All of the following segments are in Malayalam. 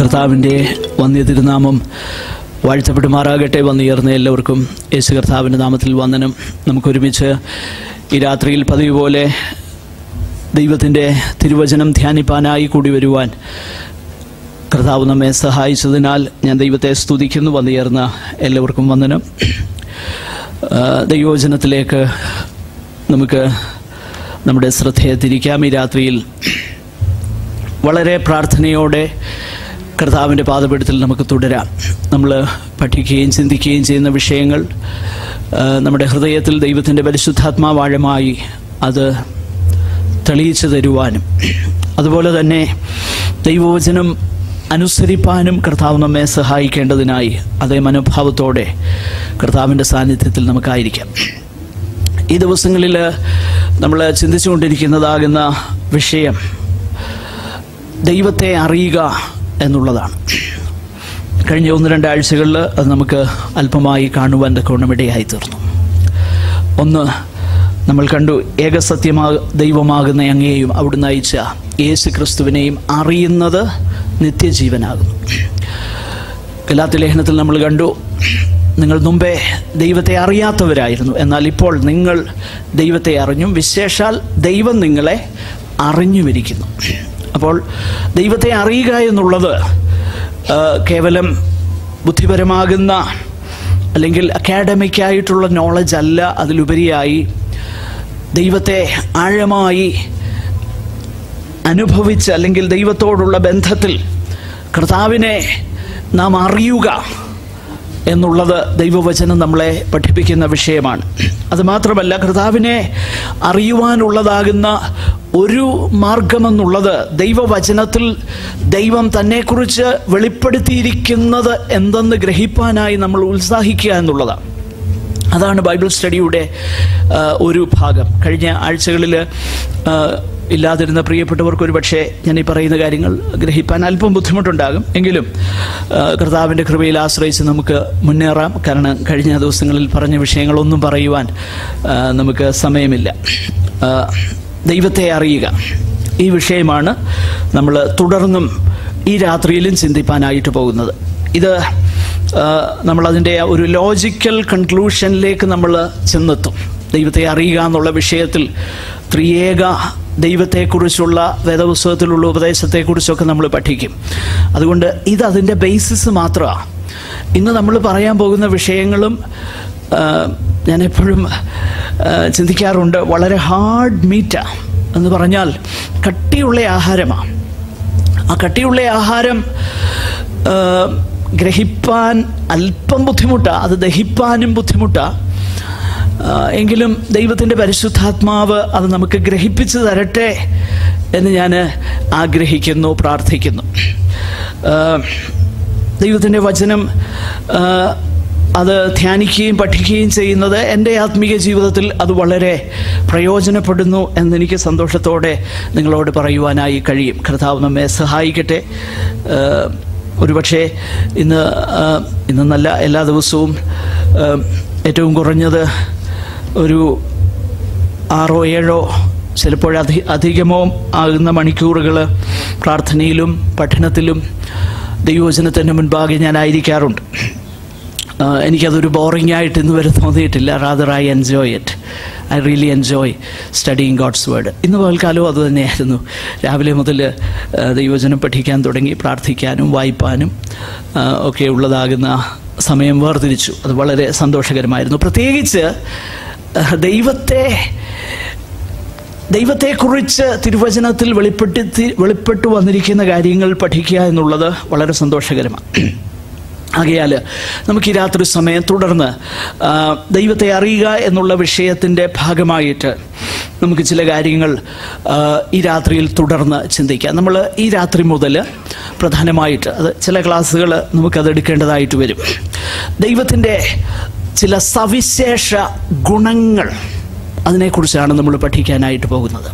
കർത്താവിൻ്റെ വന്യ തിരുനാമം വാഴ്ത്തപ്പെടുമാറാകട്ടെ വന്നുയർന്ന എല്ലാവർക്കും യേശു കർത്താവിൻ്റെ നാമത്തിൽ വന്ദനം നമുക്കൊരുമിച്ച് ഈ രാത്രിയിൽ പതിവ് പോലെ ദൈവത്തിൻ്റെ തിരുവചനം ധ്യാനിപ്പാനായി കൂടി വരുവാൻ കർത്താവ് നമ്മെ സഹായിച്ചതിനാൽ ഞാൻ ദൈവത്തെ സ്തുതിക്കുന്നു വന്നുയർന്ന എല്ലാവർക്കും വന്ദനം ആ, ദൈവവചനത്തിലേക്ക് നമുക്ക് നമ്മുടെ ശ്രദ്ധയെ തിരിക്കാം ഈ രാത്രിയിൽ വളരെ പ്രാർത്ഥനയോടെ കർത്താവിൻ്റെ പാദപീഠത്തിൽ നമുക്ക് തുടരാം നമ്മൾ പഠിക്കുകയും ചിന്തിക്കുകയും ചെയ്യുന്ന വിഷയങ്ങൾ ആ, നമ്മുടെ ഹൃദയത്തിൽ ദൈവത്തിൻ്റെ പരിശുദ്ധാത്മാവാഴമായി അത് തെളിയിച്ചു തരുവാനും അതുപോലെ തന്നെ ദൈവവചനം അനുസരിപ്പാനും കർത്താവ് നമ്മെ സഹായിക്കേണ്ടതിനായി അതേ മനോഭാവത്തോടെ കർത്താവിൻ്റെ സാന്നിധ്യത്തിൽ നമുക്കായിരിക്കാം ഈ ദിവസങ്ങളിൽ നമ്മൾ ചിന്തിച്ചുകൊണ്ടിരിക്കുന്നതാകുന്ന വിഷയം ദൈവത്തെ അറിയുക എന്നുള്ളതാണ് കഴിഞ്ഞ ഒന്ന് രണ്ടാഴ്ചകളിൽ അത് നമുക്ക് അല്പമായി കാണുവാൻ തക്കവണ്ണമിടയായി തീർന്നു ഒന്ന് നമ്മൾ കണ്ടു ഏകസത്യമാ ദൈവമാകുന്ന അങ്ങയെയും അവിടുന്ന് അയച്ച യേശു ക്രിസ്തുവിനെയും അറിയുന്നത് നിത്യജീവനാകുന്നു ഗലാത്തി ലേഖനത്തിൽ നമ്മൾ കണ്ടു നിങ്ങൾ മുമ്പേ ദൈവത്തെ അറിയാത്തവരായിരുന്നു എന്നാൽ ഇപ്പോൾ നിങ്ങൾ ദൈവത്തെ അറിഞ്ഞും വിശേഷാൽ ദൈവം നിങ്ങളെ അറിഞ്ഞുമിരിക്കുന്നു അപ്പോൾ ദൈവത്തെ അറിയുക എന്നുള്ളത് ആ, കേവലം ബുദ്ധിപരമാകുന്ന അല്ലെങ്കിൽ അക്കാഡമിക് ആയിട്ടുള്ള നോളജ് അല്ല അതിലുപരിയായി ദൈവത്തെ ആഴമായി അനുഭവിച്ച് അല്ലെങ്കിൽ ദൈവത്തോടുള്ള ബന്ധത്തിൽ കർത്താവിനെ നാം അറിയുക എന്നുള്ളത് ദൈവവചനം നമ്മളെ പഠിപ്പിക്കുന്ന വിഷയമാണ് അതുമാത്രമല്ല കർത്താവിനെ അറിയുവാനുള്ളതാകുന്ന ഒരു മാർഗമെന്നുള്ളത് ദൈവവചനത്തിൽ ദൈവം തന്നെക്കുറിച്ച് വെളിപ്പെടുത്തിയിരിക്കുന്നത് എന്തെന്ന് ഗ്രഹിപ്പാനായി നമ്മൾ ഉത്സാഹിക്കുക എന്നുള്ളതാണ് അതാണ് ബൈബിൾ സ്റ്റഡിയുടെ ആ, ഒരു ഭാഗം കഴിഞ്ഞ ആഴ്ചകളിൽ ആ, ഇല്ലാതിരുന്ന പ്രിയപ്പെട്ടവർക്ക് ഒരു പക്ഷേ ഞാൻ ഈ പറയുന്ന കാര്യങ്ങൾ ഗ്രഹിപ്പാൻ അല്പം ബുദ്ധിമുട്ടുണ്ടാകും എങ്കിലും ആ, കർത്താവിൻ്റെ കൃപയിൽ ആശ്രയിച്ച് നമുക്ക് മുന്നേറാം കാരണം കഴിഞ്ഞ ദിവസങ്ങളിൽ പറഞ്ഞ വിഷയങ്ങളൊന്നും പറയുവാൻ ആ, നമുക്ക് സമയമില്ല ആ, ദൈവത്തെ അറിയുക ഈ വിഷയമാണ് നമ്മൾ തുടർന്നും ഈ രാത്രിയിലും ചിന്തിപ്പാനായിട്ട് പോകുന്നത് ഇത് ആ, നമ്മളതിൻ്റെ ഒരു ലോജിക്കൽ കൺക്ലൂഷനിലേക്ക് നമ്മൾ ചെന്നെത്തും ദൈവത്തെ അറിയുക എന്നുള്ള വിഷയത്തിൽ ത്രിയേക ദൈവത്തെക്കുറിച്ചുള്ള വേദപുസ്തകത്തിലുള്ള ഉപദേശത്തെക്കുറിച്ചൊക്കെ നമ്മൾ പഠിക്കും അതുകൊണ്ട് ഇത് അതിൻ്റെ ബേസിസ് മാത്രമാണ് ഇന്ന് നമ്മൾ പറയാൻ പോകുന്ന വിഷയങ്ങളും ആ, ഞാൻ എപ്പോഴും ആ, ചിന്തിക്കാറുണ്ട് വളരെ ഹാർഡ് മീറ്റാ എന്ന് പറഞ്ഞാൽ കട്ടിയുള്ള ആഹാരമാണ് ആ കട്ടിയുള്ള ആഹാരം ആ, ഗ്രഹിപ്പാൻ അല്പം ബുദ്ധിമുട്ടാണ് അത് ദഹിപ്പാനും ബുദ്ധിമുട്ടാണ് ആ, എങ്കിലും ദൈവത്തിൻ്റെ പരിശുദ്ധാത്മാവ് അത് നമുക്ക് ഗ്രഹിപ്പിച്ച് തരട്ടെ എന്ന് ഞാൻ ആഗ്രഹിക്കുന്നു പ്രാർത്ഥിക്കുന്നു ആ, ദൈവത്തിൻ്റെ വചനം ആ, അത് ധ്യാനിക്കുകയും പഠിക്കുകയും ചെയ്യുന്നത് എൻ്റെ ആത്മീയ ജീവിതത്തിൽ അത് വളരെ പ്രയോജനപ്പെടുന്നു എന്നെനിക്ക് സന്തോഷത്തോടെ നിങ്ങളോട് പറയുവാനായി കഴിയും കർത്താവ് നമ്മെ സഹായിക്കട്ടെ ആ, ഒരുപക്ഷെ ഇന്ന് ആ, ഇന്നെന്നല്ല എല്ലാ ദിവസവും ആ, ഏറ്റവും കുറഞ്ഞത് ഒരു ആറോ ഏഴോ ചിലപ്പോൾ അധി അധികമോ ആകുന്ന മണിക്കൂറുകൾ പ്രാർത്ഥനയിലും പഠനത്തിലും ദൈവവചനത്തിൻ്റെ മുൻപാകെ ഞാനായിരിക്കാറുണ്ട് ആ, എനിക്കതൊരു ബോറിംഗ് ആയിട്ട് ഇന്ന് വരെ തോന്നിയിട്ടില്ല rather I enjoy it I really enjoy studying God's word ഇന്ന് പകൽക്കാലവും അത് തന്നെയായിരുന്നു രാവിലെ മുതൽ ആ, ദൈവവചനം പഠിക്കാൻ തുടങ്ങി പ്രാർത്ഥിക്കാനും വായിപ്പാനും ആ, ഒക്കെ ഉള്ളതാകുന്ന സമയം വേർതിരിച്ചു അത് വളരെ സന്തോഷകരമായിരുന്നു പ്രത്യേകിച്ച് ആ, ദൈവത്തെ ദൈവത്തെക്കുറിച്ച് തിരുവചനത്തിൽ വെളിപ്പെടുത്തി വെളിപ്പെട്ടു വന്നിരിക്കുന്ന കാര്യങ്ങൾ പഠിക്കുക എന്നുള്ളത് വളരെ സന്തോഷകരമാണ് ആകയാൽ നമുക്ക് ഈ രാത്രി സമയം തുടർന്ന് ആ, ദൈവത്തെ അറിയുക എന്നുള്ള വിഷയത്തിൻ്റെ ഭാഗമായിട്ട് നമുക്ക് ചില കാര്യങ്ങൾ ആ, ഈ രാത്രിയിൽ തുടർന്ന് ചിന്തിക്കാം നമ്മൾ ഈ രാത്രി മുതൽ പ്രധാനമായിട്ട് അത് ചില ക്ലാസ്സുകൾ നമുക്കത് എടുക്കേണ്ടതായിട്ട് വരും ദൈവത്തിൻ്റെ ചില സവിശേഷ ഗുണങ്ങൾ അതിനെക്കുറിച്ചാണ് നമ്മൾ പഠിക്കാനായിട്ട് പോകുന്നത്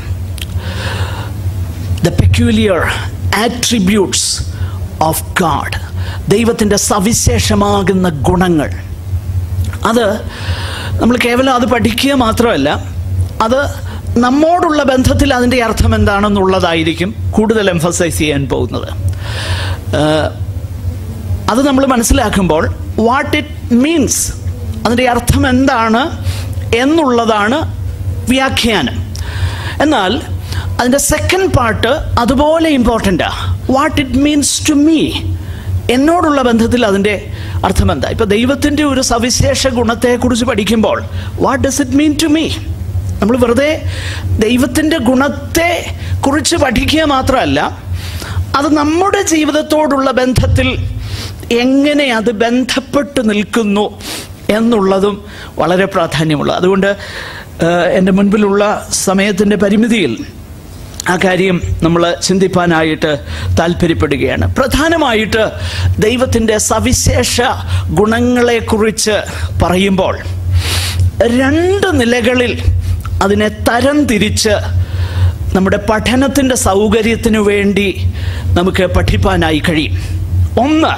the peculiar attributes of God ദൈവത്തിൻ്റെ സവിശേഷമാകുന്ന ഗുണങ്ങൾ അത് നമ്മൾ കേവലം അത് പഠിക്കുക മാത്രമല്ല അത് നമ്മോടുള്ള ബന്ധത്തിൽ അതിൻ്റെ അർത്ഥം എന്താണെന്നുള്ളതായിരിക്കും കൂടുതൽ എംഫസൈസ് ചെയ്യാൻ പോകുന്നത് ഏഹ്, അത് നമ്മൾ മനസ്സിലാക്കുമ്പോൾ വാട്ട് ഇറ്റ് മീൻസ് അതിൻ്റെ അർത്ഥം എന്താണ് എന്നുള്ളതാണ് വ്യാഖ്യാനം എന്നാൽ അതിൻ്റെ സെക്കൻഡ് പാർട്ട് അതുപോലെ ഇമ്പോർട്ടൻ്റാ what it means to me എന്നോടുള്ള ബന്ധത്തിൽ അതിൻ്റെ അർത്ഥം എന്താ ഇപ്പോൾ ദൈവത്തിൻ്റെ ഒരു സവിശേഷ ഗുണത്തെക്കുറിച്ച് പഠിക്കുമ്പോൾ what does it mean to me നമ്മൾ വെറുതെ ദൈവത്തിൻ്റെ ഗുണത്തെ കുറിച്ച് പഠിക്കുക മാത്രമല്ല അത് നമ്മുടെ ജീവിതത്തോടുള്ള ബന്ധത്തിൽ എങ്ങനെ അത് ബന്ധപ്പെട്ട് നിൽക്കുന്നു എന്നുള്ളതും വളരെ പ്രാധാന്യമുള്ള അതുകൊണ്ട് ഏഹ്, എൻ്റെ മുൻപിലുള്ള സമയത്തിൻ്റെ പരിമിതിയിൽ ആ കാര്യം നമ്മൾ ചിന്തിപ്പാനായിട്ട് താല്പര്യപ്പെടുകയാണ് പ്രധാനമായിട്ട് ദൈവത്തിൻ്റെ സവിശേഷ ഗുണങ്ങളെക്കുറിച്ച് പറയുമ്പോൾ രണ്ട് നിലകളിൽ അതിനെ തരം തിരിച്ച് നമ്മുടെ പഠനത്തിൻ്റെ സൗകര്യത്തിനു വേണ്ടി നമുക്ക് പഠിപ്പാനായി കഴിയും ഒന്ന്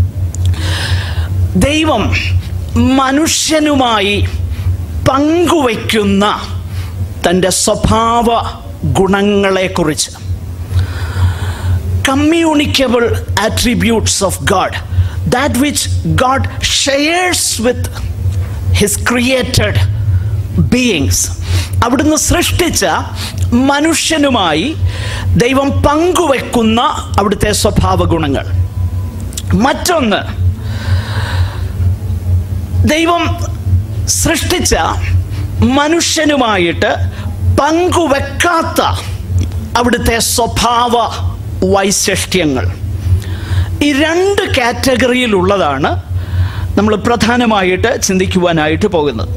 ദൈവം മനുഷ്യനുമായി പങ്കുവയ്ക്കുന്ന തൻ്റെ സ്വഭാവ ഗുണങ്ങളെക്കുറിച്ച് communicable attributes of God that which God shares with his created beings അവിടുന്ന് സൃഷ്ടിച്ച മനുഷ്യനുമായി ദൈവം പങ്കുവെക്കുന്ന അവിടുത്തെ സ്വഭാവ ഗുണങ്ങൾ മറ്റൊന്ന് ദൈവം സൃഷ്ടിച്ച മനുഷ്യനുമായിട്ട് പങ്കുവെക്കാത്ത അവിടുത്തെ സ്വഭാവ വൈശിഷ്ട്യങ്ങൾ ഈ രണ്ട് കാറ്റഗറിയിലുള്ളതാണ് നമ്മൾ പ്രധാനമായിട്ട് ചിന്തിക്കുവാനായിട്ട് പോകുന്നത്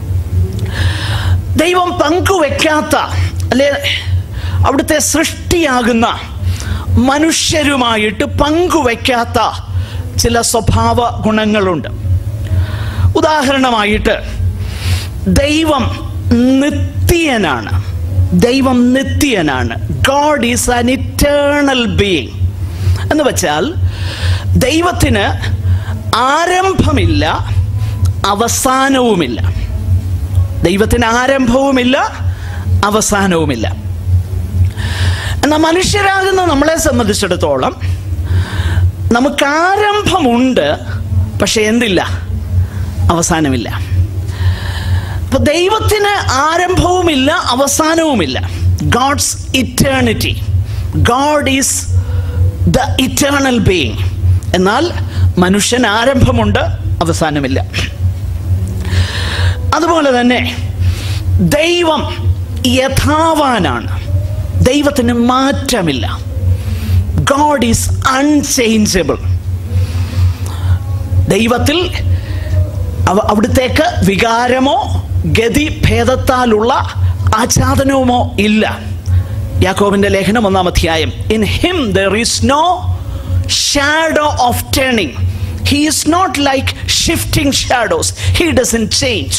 ദൈവം പങ്കുവെക്കാത്ത അല്ലെ അവിടുത്തെ സൃഷ്ടിയാകുന്ന മനുഷ്യരുമായിട്ട് പങ്കുവെക്കാത്ത ചില സ്വഭാവ ഗുണങ്ങളുണ്ട് ഉദാഹരണമായിട്ട് ദൈവം നിത്യനാണ് ദൈവം നിത്യനാണ് God is an eternal being എന്ന് വെച്ചാൽ ദൈവത്തിന് ആരംഭമില്ല അവസാനവുമില്ല ദൈവത്തിന് ആരംഭവുമില്ല അവസാനവുമില്ല എന്നാൽ മനുഷ്യരാകുന്ന നമ്മളെ സംബന്ധിച്ചിടത്തോളം നമുക്ക് ആരംഭമുണ്ട് പക്ഷെ എന്തില്ല അവസാനമില്ല അപ്പൊ ദൈവത്തിന് ആരംഭവുമില്ല അവസാനവുമില്ല God's eternity God is the eternal being എന്നാൽ മനുഷ്യൻ ആരംഭമുണ്ട് അവസാനമില്ല അതുപോലെ തന്നെ ദൈവം യഥാവാനാണ് ദൈവത്തിന് മാറ്റമില്ല ഗോഡ് ഈസ് അൺചേഞ്ചബിൾ ദൈവത്തിൽ അവ- അവിടുത്തേക്ക് വികാരമോ ഗതി ഭേദത്താലുള്ള ആച്ഛാദനവുമോ ഇല്ല യാക്കോബിന്റെ ലേഖനം ഒന്നാം അധ്യായം in him there is no shadow of turning he is not like shifting shadows he doesn't change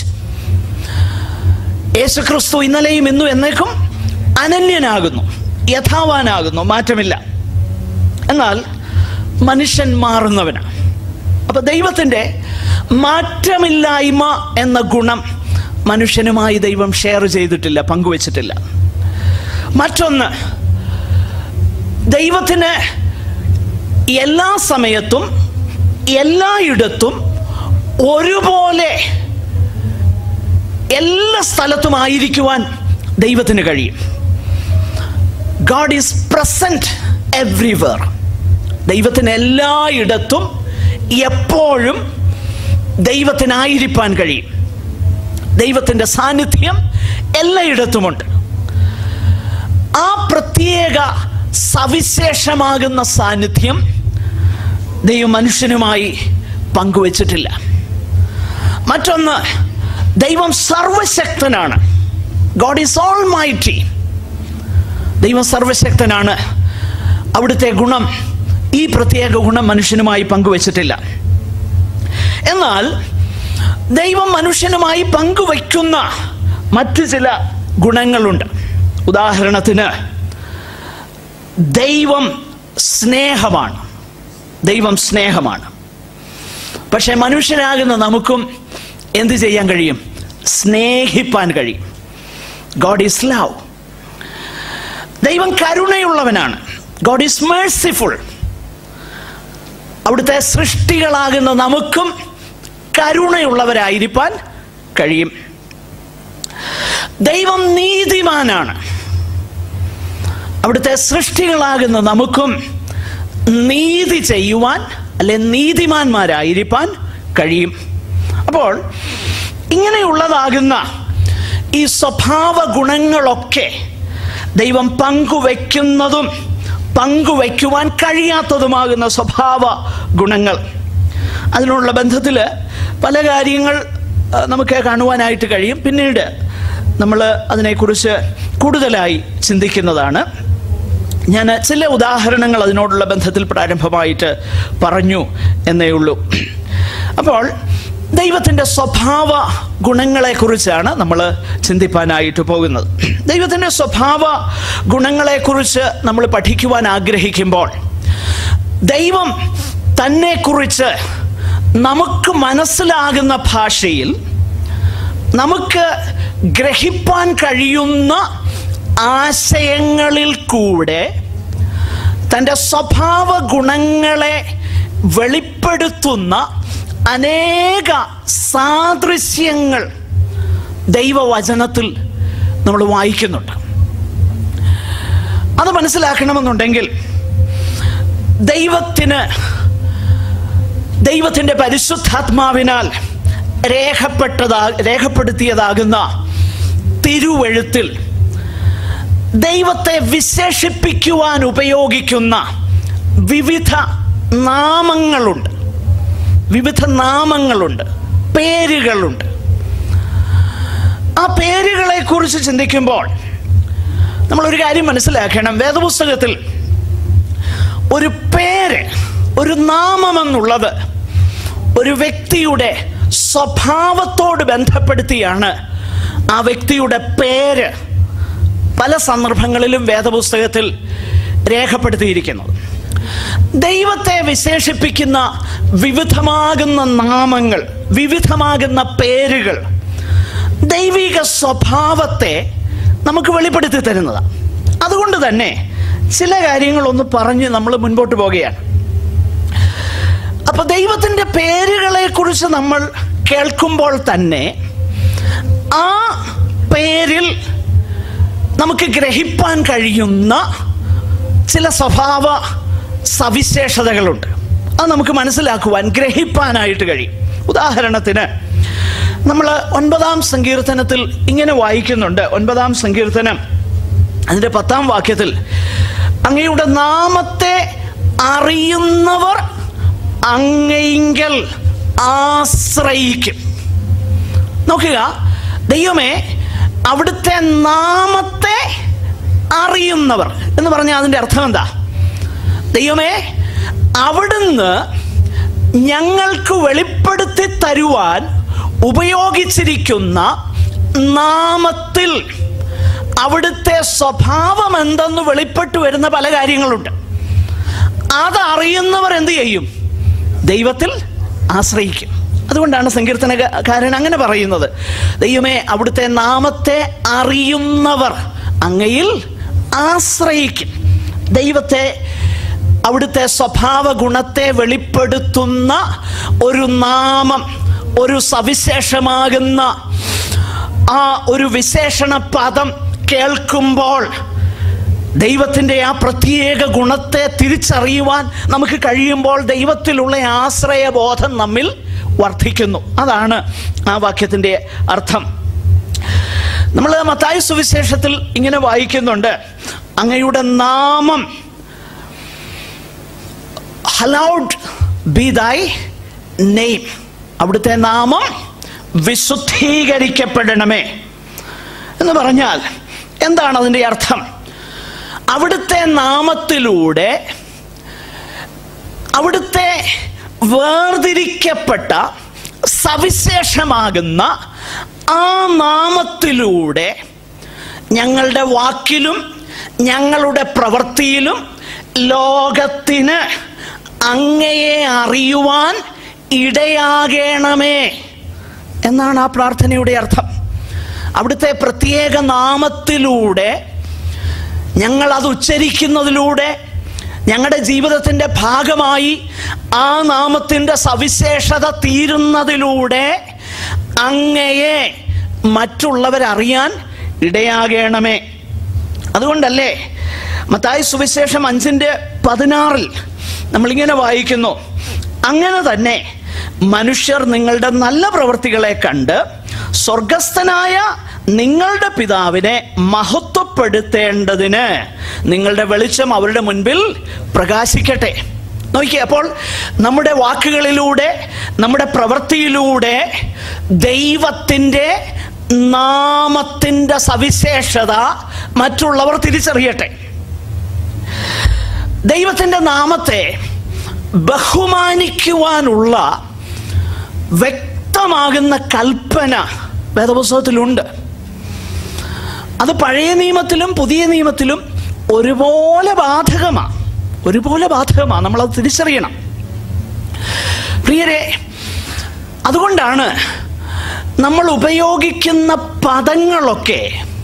യേശു ക്രിസ്തു ഇന്നലെയും ഇന്നും എന്നേക്കും അനന്യനാകുന്നു യഥാവാനാകുന്നു മാറ്റമില്ല എന്നാൽ മനുഷ്യൻ മാറുന്നവനാണ് അപ്പൊ ദൈവത്തിൻ്റെ മാറ്റമില്ലായ്മ എന്ന ഗുണം മനുഷ്യനുമായി ദൈവം ഷെയർ ചെയ്തിട്ടില്ല പങ്കുവച്ചിട്ടില്ല മറ്റൊന്ന് ദൈവത്തിന് എല്ലാ സമയത്തും എല്ലായിടത്തും ഒരുപോലെ എല്ലാ സ്ഥലത്തും ആയിരിക്കുവാൻ ദൈവത്തിന് കഴിയും ഗാഡ് ഈസ് പ്രസന്റ് എവ്രിവർ ദൈവത്തിന് എല്ലായിടത്തും എപ്പോഴും ദൈവത്തിനായിരിക്കാൻ കഴിയും ദൈവത്തിൻ്റെ സാന്നിധ്യം എല്ലായിടത്തുമുണ്ട് ആ പ്രത്യേക സവിശേഷമാകുന്ന സാന്നിധ്യം ദൈവം മനുഷ്യനുമായി പങ്കുവച്ചിട്ടില്ല മറ്റൊന്ന് ദൈവം സർവശക്തനാണ് ഗോഡ് ഈസ് ഓൾ മൈറ്റി ദൈവം സർവശക്തനാണ് അവിടുത്തെ ഗുണം ഈ പ്രത്യേക ഗുണം മനുഷ്യനുമായി പങ്കുവച്ചിട്ടില്ല എന്നാൽ ദൈവം മനുഷ്യനുമായി പങ്കുവയ്ക്കുന്ന മറ്റു ചില ഗുണങ്ങളുണ്ട് ഉദാഹരണത്തിന് ദൈവം സ്നേഹമാണ് ദൈവം സ്നേഹമാണ് പക്ഷെ മനുഷ്യരാകുന്ന നമുക്കും എന്ത് ചെയ്യാൻ കഴിയും സ്നേഹിപ്പാൻ കഴിയും ഗോഡ് ഈസ് ലവ് ദൈവം കരുണയുള്ളവനാണ് ഗോഡ് ഈസ് മേഴ്സിഫുൾ അവിടുത്തെ സൃഷ്ടികളാകുന്ന നമുക്കും കരുണയുള്ളവരായിരിക്കാൻ കഴിയും ദൈവം നീതിമാനാണ് അവിടുത്തെ സൃഷ്ടികളാകുന്ന നമുക്കും നീതി ചെയ്യുവാൻ അല്ലെ നീതിമാന്മാരായിരിക്കാൻ കഴിയും അപ്പോൾ ഇങ്ങനെയുള്ളതാകുന്ന ഈ സ്വഭാവ ഗുണങ്ങളൊക്കെ ദൈവം പങ്കുവെക്കുന്നതും പങ്കുവയ്ക്കുവാൻ കഴിയാത്തതുമാകുന്ന സ്വഭാവ ഗുണങ്ങൾ അതിനുള്ള ബന്ധത്തിൽ പല കാര്യങ്ങൾ ആ, നമുക്ക് കാണുവാനായിട്ട് കഴിയും പിന്നീട് നമ്മൾ അതിനെക്കുറിച്ച് കൂടുതലായി ചിന്തിക്കുന്നതാണ് ഞാൻ ചില ഉദാഹരണങ്ങൾ അതിനോടുള്ള ബന്ധത്തിൽ പ്രാരംഭമായിട്ട് പറഞ്ഞു എന്നേ ഉള്ളൂ അപ്പോൾ ദൈവത്തിൻ്റെ സ്വഭാവ ഗുണങ്ങളെക്കുറിച്ചാണ് നമ്മൾ ചിന്തിപ്പാനായിട്ട് പോകുന്നത് ദൈവത്തിൻ്റെ സ്വഭാവ ഗുണങ്ങളെക്കുറിച്ച് നമ്മൾ പഠിക്കുവാൻ ആഗ്രഹിക്കുമ്പോൾ ദൈവം തന്നെക്കുറിച്ച് നമുക്ക് മനസ്സിലാകുന്ന ഭാഷയിൽ നമുക്ക് ഗ്രഹിപ്പാൻ കഴിയുന്ന ആശയങ്ങളിൽ കൂടെ തൻ്റെ സ്വഭാവ ഗുണങ്ങളെ വെളിപ്പെടുത്തുന്ന അനേക സാദൃശ്യങ്ങൾ ദൈവവചനത്തിൽ നമ്മൾ വായിക്കുന്നുണ്ട് അത് മനസ്സിലാക്കണമെന്നുണ്ടെങ്കിൽ ദൈവത്തിന് ദൈവത്തിൻ്റെ പരിശുദ്ധാത്മാവിനാൽ രേഖപ്പെട്ടതാ രേഖപ്പെടുത്തിയതാകുന്ന തിരുവെഴുത്തിൽ ദൈവത്തെ വിശേഷിപ്പിക്കുവാൻ ഉപയോഗിക്കുന്ന വിവിധ നാമങ്ങളുണ്ട് വിവിധ നാമങ്ങളുണ്ട് പേരുകളുണ്ട് ആ പേരുകളെ കുറിച്ച് ചിന്തിക്കുമ്പോൾ നമ്മളൊരു കാര്യം മനസ്സിലാക്കണം വേദപുസ്തകത്തിൽ ഒരു പേര് ഒരു നാമമെന്നുള്ളത് ഒരു വ്യക്തിയുടെ സ്വഭാവത്തോട് ബന്ധപ്പെടുത്തിയാണ് ആ വ്യക്തിയുടെ പേര് പല സന്ദർഭങ്ങളിലും വേദപുസ്തകത്തിൽ രേഖപ്പെടുത്തിയിരിക്കുന്നത് ദൈവത്തെ വിശേഷിപ്പിക്കുന്ന വിവിധമാകുന്ന നാമങ്ങൾ വിവിധമാകുന്ന പേരുകൾ ദൈവിക സ്വഭാവത്തെ നമുക്ക് വെളിപ്പെടുത്തി തരുന്നതാണ് അതുകൊണ്ട് തന്നെ ചില കാര്യങ്ങളൊന്ന് പറഞ്ഞ് നമ്മൾ മുൻപോട്ട് പോവുകയാണ് അപ്പൊ ദൈവത്തിൻ്റെ പേരുകളെ കുറിച്ച് നമ്മൾ കേൾക്കുമ്പോൾ തന്നെ ആ പേരിൽ നമുക്ക് ഗ്രഹിപ്പാൻ കഴിയുന്ന ചില സ്വഭാവ സവിശേഷതകളുണ്ട് അത് നമുക്ക് മനസ്സിലാക്കുവാൻ ഗ്രഹിപ്പാനായിട്ട് കഴിയും ഉദാഹരണത്തിന് നമ്മൾ ഒൻപതാം സങ്കീർത്തനത്തിൽ ഇങ്ങനെ വായിക്കുന്നുണ്ട് ഒൻപതാം സങ്കീർത്തനം അതിൻ്റെ പത്താം വാക്യത്തിൽ അങ്ങയുടെ നാമത്തെ അറിയുന്നവർ അങ്ങയിങ്കൽ ആശ്രയിക്കും നോക്കുക ദൈവമേ അവിടുത്തെ നാമത്തെ അറിയുന്നവർ എന്ന് പറഞ്ഞാൽ അതിൻ്റെ അർത്ഥം എന്താ ദൈവമേ അവിടുന്ന് ഞങ്ങൾക്ക് വെളിപ്പെടുത്തി തരുവാൻ ഉപയോഗിച്ചിരിക്കുന്ന നാമത്തിൽ അവിടുത്തെ സ്വഭാവം എന്തെന്ന് വെളിപ്പെട്ടു വരുന്ന പല കാര്യങ്ങളുണ്ട് അതറിയുന്നവർ എന്ത് ചെയ്യും ദൈവത്തിൽ ആശ്രയിക്കും അതുകൊണ്ടാണ് സങ്കീർത്തനകാരൻ അങ്ങനെ പറയുന്നത് ദൈവമേ അവിടുത്തെ നാമത്തെ അറിയുന്നവർ അങ്ങയിൽ ആശ്രയിക്കും ദൈവത്തെ അവിടുത്തെ സ്വഭാവ ഗുണത്തെ വെളിപ്പെടുത്തുന്ന ഒരു നാമം ഒരു സവിശേഷമാകുന്ന ആ ഒരു വിശേഷണ പദം കേൾക്കുമ്പോൾ ദൈവത്തിൻ്റെ ആ പ്രത്യേക ഗുണത്തെ തിരിച്ചറിയുവാൻ നമുക്ക് കഴിയുമ്പോൾ ദൈവത്തിലുള്ള ആശ്രയബോധം നമ്മിൽ വർദ്ധിക്കുന്നു അതാണ് ആ വാക്യത്തിൻ്റെ അർത്ഥം നമ്മൾ മത്തായ സുവിശേഷത്തിൽ ഇങ്ങനെ വായിക്കുന്നുണ്ട് അങ്ങയുടെ നാമം ഹലൗഡ് ബി ദൈ നെയ്ം അവിടുത്തെ നാമം വിശുദ്ധീകരിക്കപ്പെടണമേ എന്ന് പറഞ്ഞാൽ എന്താണ് അതിൻ്റെ അർത്ഥം അവിടുത്തെ നാമത്തിലൂടെ അവിടുത്തെ വേർതിരിക്കപ്പെട്ട സവിശേഷമാകുന്ന ആ നാമത്തിലൂടെ ഞങ്ങളുടെ വാക്കിലും ഞങ്ങളുടെ പ്രവൃത്തിയിലും ലോകത്തിന് അങ്ങയെ അറിയുവാൻ ഇടയാകണമേ എന്നാണ് ആ പ്രാർത്ഥനയുടെ അർത്ഥം അവിടുത്തെ പ്രത്യേക നാമത്തിലൂടെ ഞങ്ങൾ അത് ഉച്ചരിക്കുന്നതിലൂടെ ഞങ്ങളുടെ ജീവിതത്തിൻ്റെ ഭാഗമായി ആ നാമത്തിൻ്റെ സവിശേഷത തീരുന്നതിലൂടെ അങ്ങയെ മറ്റുള്ളവരറിയാൻ ഇടയാകണമേ അതുകൊണ്ടല്ലേ മത്തായി സുവിശേഷം അഞ്ചിൻ്റെ പതിനാറിൽ നമ്മളിങ്ങനെ വായിക്കുന്നു അങ്ങനെ തന്നെ മനുഷ്യർ നിങ്ങളുടെ നല്ല പ്രവൃത്തികളെ കണ്ട് സ്വർഗസ്ഥനായ നിങ്ങളുടെ പിതാവിനെ മഹത്വപ്പെടുത്തേണ്ടതിന് നിങ്ങളുടെ വെളിച്ചം അവരുടെ മുൻപിൽ പ്രകാശിക്കട്ടെ നോക്കിയേ അപ്പോൾ നമ്മുടെ വാക്കുകളിലൂടെ നമ്മുടെ പ്രവൃത്തിയിലൂടെ ദൈവത്തിൻ്റെ നാമത്തിൻ്റെ സവിശേഷത മറ്റുള്ളവർ തിരിച്ചറിയട്ടെ ദൈവത്തിൻ്റെ നാമത്തെ ബഹുമാനിക്കുവാനുള്ള വ്യക്തമാകുന്ന കൽപ്പന വേദപുസ്തകത്തിലുണ്ട് അത് പഴയ നിയമത്തിലും പുതിയ നിയമത്തിലും ഒരുപോലെ ബാധകമാണ് ഒരുപോലെ ബാധകമാണ് നമ്മളത് തിരിച്ചറിയണം പ്രിയരെ അതുകൊണ്ടാണ് നമ്മൾ ഉപയോഗിക്കുന്ന പദങ്ങളൊക്കെ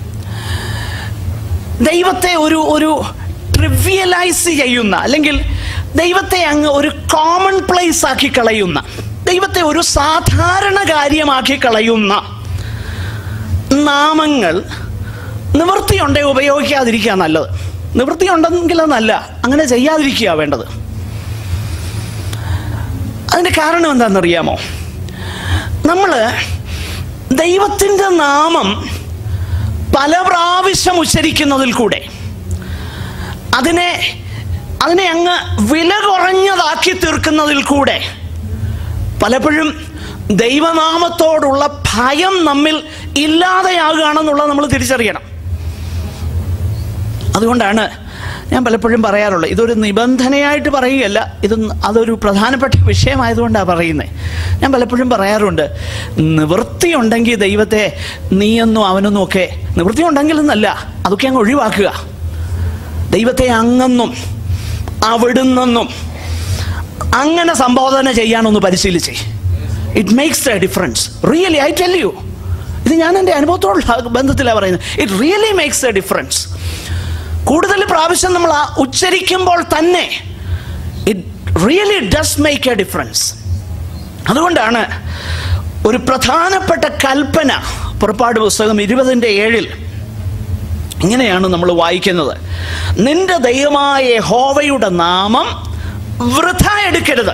ദൈവത്തെ ഒരു ഒരു ട്രിവിയലൈസ് ചെയ്യുന്ന അല്ലെങ്കിൽ ദൈവത്തെ അങ്ങ് ഒരു കോമൺ പ്ലേസ് ആക്കി കളയുന്ന ദൈവത്തെ ഒരു സാധാരണ കാര്യമാക്കി കളയുന്ന നാമങ്ങൾ നിവൃത്തിയുണ്ടെ ഉപയോഗിക്കാതിരിക്കുക നല്ലത് നിവൃത്തിയുണ്ടെങ്കിൽ നല്ല അങ്ങനെ ചെയ്യാതിരിക്കുക വേണ്ടത് അതിൻ്റെ കാരണം എന്താണെന്നറിയാമോ നമ്മൾ ദൈവത്തിൻ്റെ നാമം പല പ്രാവശ്യം ഉച്ചരിക്കുന്നതിൽ കൂടെ അതിനെ അതിനെ അങ്ങ് വില കുറഞ്ഞതാക്കി തീർക്കുന്നതിൽ കൂടെ പലപ്പോഴും ദൈവനാമത്തോടുള്ള ഭയം നമ്മിൽ ഇല്ലാതെയാകുകയാണെന്നുള്ളത് നമ്മൾ തിരിച്ചറിയണം അതുകൊണ്ടാണ് ഞാൻ പലപ്പോഴും പറയാറുള്ളത് ഇതൊരു നിബന്ധനയായിട്ട് പറയുകയല്ല ഇത് അതൊരു പ്രധാനപ്പെട്ട വിഷയമായതുകൊണ്ടാണ് പറയുന്നത് ഞാൻ പലപ്പോഴും പറയാറുണ്ട് നിവൃത്തിയുണ്ടെങ്കിൽ ദൈവത്തെ നീയെന്നും അവനൊന്നും ഒക്കെ നിവൃത്തി ഉണ്ടെങ്കിലെന്നല്ല അതൊക്കെ അങ്ങ് ഒഴിവാക്കുക ദൈവത്തെ അങ്ങെന്നും അവിടുന്നെന്നും അങ്ങനെ സംബോധന ചെയ്യാനൊന്ന് പരിശീലിച്ചേ it makes a difference really I tell you ഇത് ഞാൻ എൻ്റെ അനുഭവത്തോടുള്ള ബന്ധത്തിലാണ് പറയുന്നത് it really makes a difference കൂടുതൽ പ്രാവശ്യം നമ്മൾ ആ ഉച്ചരിക്കുമ്പോൾ തന്നെ it really does make a difference അതുകൊണ്ടാണ് ഒരു പ്രധാനപ്പെട്ട കൽപ്പന പുറപ്പാട് പുസ്തകം ഇരുപതിൻ്റെ ഏഴിൽ ഇങ്ങനെയാണ് നമ്മൾ വായിക്കുന്നത് നിന്റെ ദൈവമായ ഹോവയുടെ നാമം വൃഥ എടുക്കരുത്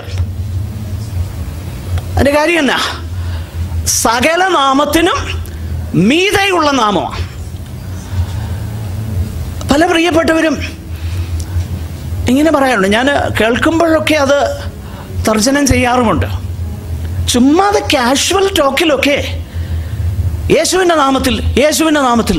അതിൻ്റെ കാര്യം എന്നാ സകല നാമത്തിനും മീതയുള്ള നാമമാണ് പല പ്രിയപ്പെട്ടവരും ഇങ്ങനെ പറയാറുണ്ട് ഞാൻ കേൾക്കുമ്പോഴൊക്കെ അത് തർജനം ചെയ്യാറുമുണ്ട് ചുമ്മാതെ കാഷ്വൽ ടോക്കിലൊക്കെ യേശുവിൻ്റെ നാമത്തിൽ യേശുവിൻ്റെ നാമത്തിൽ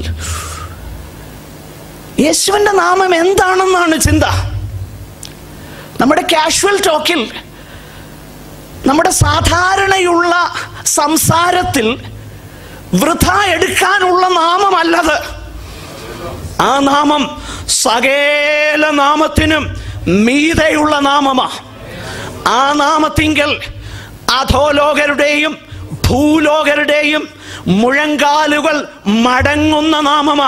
യേശുവിൻ്റെ നാമം എന്താണെന്നാണ് ചിന്ത നമ്മുടെ കാഷ്വൽ ടോക്കിൽ നമ്മുടെ സാധാരണയുള്ള സംസാരത്തിൽ വൃഥ എടുക്കാനുള്ള നാമമല്ലത് ആ നാമം സകല നാമത്തിനും മീതയുള്ള നാമമാ ആ നാമത്തിങ്കൽ അധോലോകരുടെയും ഭൂലോകരുടെയും മുഴങ്കാലുകൾ മടങ്ങുന്ന നാമമാ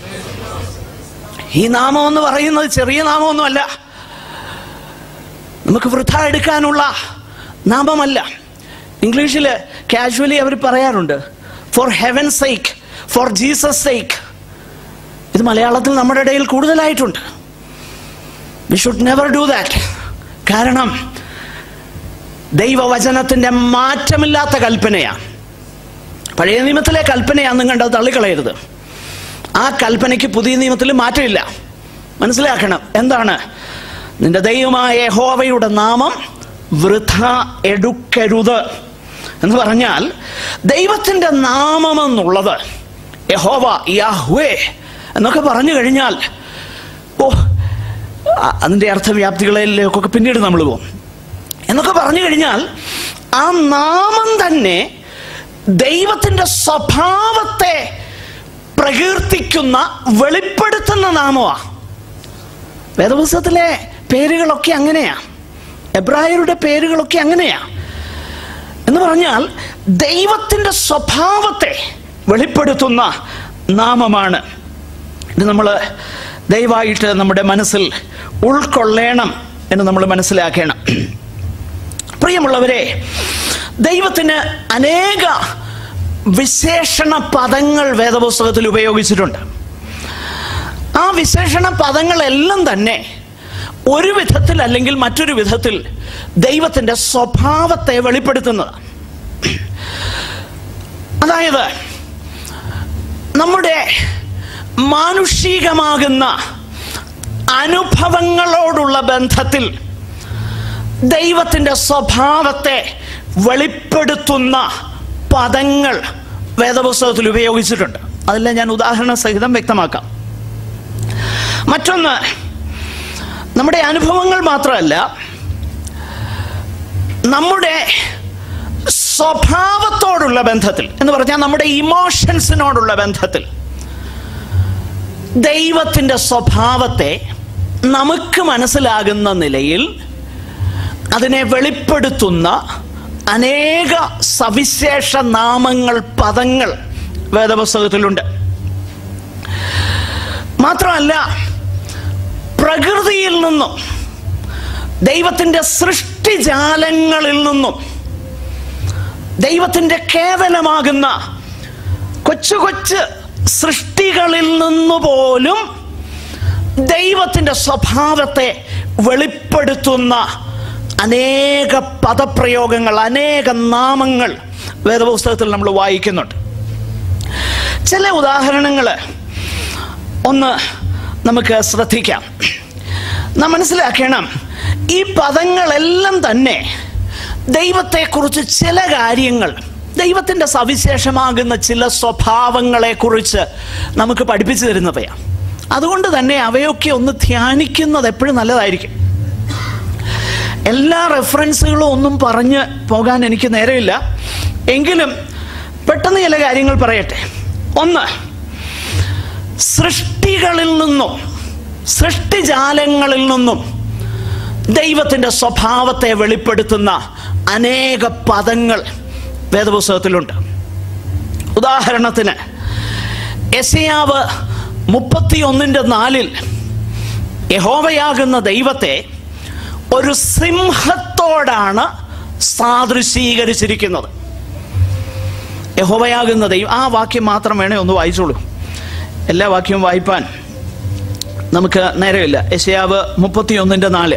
ഈ നാമം എന്ന് പറയുന്നത് ചെറിയ നാമമൊന്നുമല്ല നമുക്ക് വൃഥ എടുക്കാനുള്ള നാമമല്ല ഇംഗ്ലീഷിൽ കാഷ്വലി അവർ പറയാറുണ്ട് for heaven sake for Jesus sake ഇത് മലയാളത്തിൽ നമ്മുടെ ഇടയിൽ കൂടുതലായിട്ടുണ്ട് we should never do that കാരണം ദൈവവചനത്തിൻ്റെ മാറ്റമില്ലാത്ത കൽപ്പനയാണ് പഴയ നിയമത്തിലെ കൽപ്പനയാണെന്നും കണ്ടത് തള്ളിക്കളയരുത് ആ കൽപ്പനയ്ക്ക് പുതിയ നിയമത്തിൽ മാറ്റമില്ല മനസ്സിലാക്കണം എന്താണ് നിന്റെ ദൈവമായ ഹോവയുടെ നാമം വൃഥ എടുക്കരുത് എന്ന് പറഞ്ഞാൽ ദൈവത്തിൻ്റെ നാമമെന്നുള്ളത് യഹോവ യാഹ്വേ എന്നൊക്കെ പറഞ്ഞു കഴിഞ്ഞാൽ ഓ ആ- അതിൻ്റെ അർത്ഥവ്യാപ്തികളിലേക്കൊക്കെ പിന്നീട് നമ്മൾ പോകും എന്നൊക്കെ പറഞ്ഞു കഴിഞ്ഞാൽ ആ നാമം തന്നെ ദൈവത്തിൻ്റെ സ്വഭാവത്തെ പ്രകീർത്തിക്കുന്ന വെളിപ്പെടുത്തുന്ന നാമമാണ് വേദപുസ്തകത്തിലെ പേരുകളൊക്കെ അങ്ങനെയാ എബ്രായരുടെ പേരുകളൊക്കെ അങ്ങനെയാ എന്ന് പറഞ്ഞാൽ ദൈവത്തിൻ്റെ സ്വഭാവത്തെ വെളിപ്പെടുത്തുന്ന നാമമാണ് ഇത് നമ്മൾ ദയവായിട്ട് നമ്മുടെ മനസ്സിൽ ഉൾക്കൊള്ളേണം എന്ന് നമ്മൾ മനസ്സിലാക്കണം പ്രിയമുള്ളവരെ ദൈവത്തിന് അനേക വിശേഷണ പദങ്ങൾ വേദപുസ്തകത്തിൽ ഉപയോഗിച്ചിട്ടുണ്ട് ആ വിശേഷണ പദങ്ങളെല്ലാം തന്നെ ഒരു വിധത്തിൽ അല്ലെങ്കിൽ മറ്റൊരു വിധത്തിൽ ദൈവത്തിൻ്റെ സ്വഭാവത്തെ വെളിപ്പെടുത്തുന്നതാണ് അതായത് നമ്മുടെ മാനുഷികമാകുന്ന അനുഭവങ്ങളോടുള്ള ബന്ധത്തിൽ ദൈവത്തിൻ്റെ സ്വഭാവത്തെ വെളിപ്പെടുത്തുന്ന പദങ്ങൾ വേദപുസ്തകത്തിൽ ഉപയോഗിച്ചിട്ടുണ്ട് അതെല്ലാം ഞാൻ ഉദാഹരണ സഹിതം വ്യക്തമാക്കാം മറ്റൊന്ന് നമ്മുടെ അനുഭവങ്ങൾ മാത്രമല്ല നമ്മുടെ സ്വഭാവത്തോടുള്ള ബന്ധത്തിൽ എന്ന് പറഞ്ഞാൽ നമ്മുടെ ഇമോഷൻസിനോടുള്ള ബന്ധത്തിൽ ദൈവത്തിൻ്റെ സ്വഭാവത്തെ നമുക്ക് മനസ്സിലാകുന്ന നിലയിൽ അതിനെ വെളിപ്പെടുത്തുന്ന അനേക സവിശേഷ നാമങ്ങൾ പദങ്ങൾ വേദപുസ്തകത്തിലുണ്ട് മാത്രമല്ല പ്രകൃതിയിൽ നിന്നും ദൈവത്തിൻ്റെ സൃഷ്ടിജാലങ്ങളിൽ നിന്നും ദൈവത്തിൻ്റെ കേവലമാകുന്ന കൊച്ചു കൊച്ചു സൃഷ്ടികളിൽ നിന്ന് പോലും ദൈവത്തിൻ്റെ സ്വഭാവത്തെ വെളിപ്പെടുത്തുന്ന അനേക പദപ്രയോഗങ്ങൾ അനേക നാമങ്ങൾ വേദപുസ്തകത്തിൽ നമ്മൾ വായിക്കുന്നുണ്ട് ചില ഉദാഹരണങ്ങൾ ഒന്ന് നമുക്ക് ശ്രദ്ധിക്കാം നാം മനസ്സിലാക്കണം ഈ പദങ്ങളെല്ലാം തന്നെ ദൈവത്തെക്കുറിച്ച് ചില കാര്യങ്ങൾ ദൈവത്തിൻ്റെ സവിശേഷമാകുന്ന ചില സ്വഭാവങ്ങളെക്കുറിച്ച് നമുക്ക് പഠിപ്പിച്ചു തരുന്നവയാണ് അതുകൊണ്ട് തന്നെ അവയൊക്കെ ഒന്ന് ധ്യാനിക്കുന്നത് എപ്പോഴും നല്ലതായിരിക്കും എല്ലാ റെഫറൻസുകളും ഒന്നും പറഞ്ഞ് പോകാൻ എനിക്ക് നേരമില്ല എങ്കിലും പെട്ടെന്ന് ചില കാര്യങ്ങൾ പറയട്ടെ ഒന്ന് സൃഷ്ടികളിൽ നിന്നും സൃഷ്ടിജാലങ്ങളിൽ നിന്നും ദൈവത്തിൻ്റെ സ്വഭാവത്തെ വെളിപ്പെടുത്തുന്ന അനേക പദങ്ങൾ വേദപുസ്തകത്തിലുണ്ട് ഉദാഹരണത്തിന് എസയാവ് മുപ്പത്തിയൊന്നിൻ്റെ നാലിൽ യഹോവയാകുന്ന ദൈവത്തെ ഒരു സിംഹത്തോടാണ് സാദൃശീകരിച്ചിരിക്കുന്നത് യഹോവയാകുന്ന ദൈവം ആ വാക്യം മാത്രം വേണേ ഒന്ന് വായിച്ചോളൂ എല്ലാ വാക്യവും വായിപ്പാൻ നമുക്ക് നേരമില്ല യശയാവ് മുപ്പത്തിയൊന്നിൻ്റെ നാല്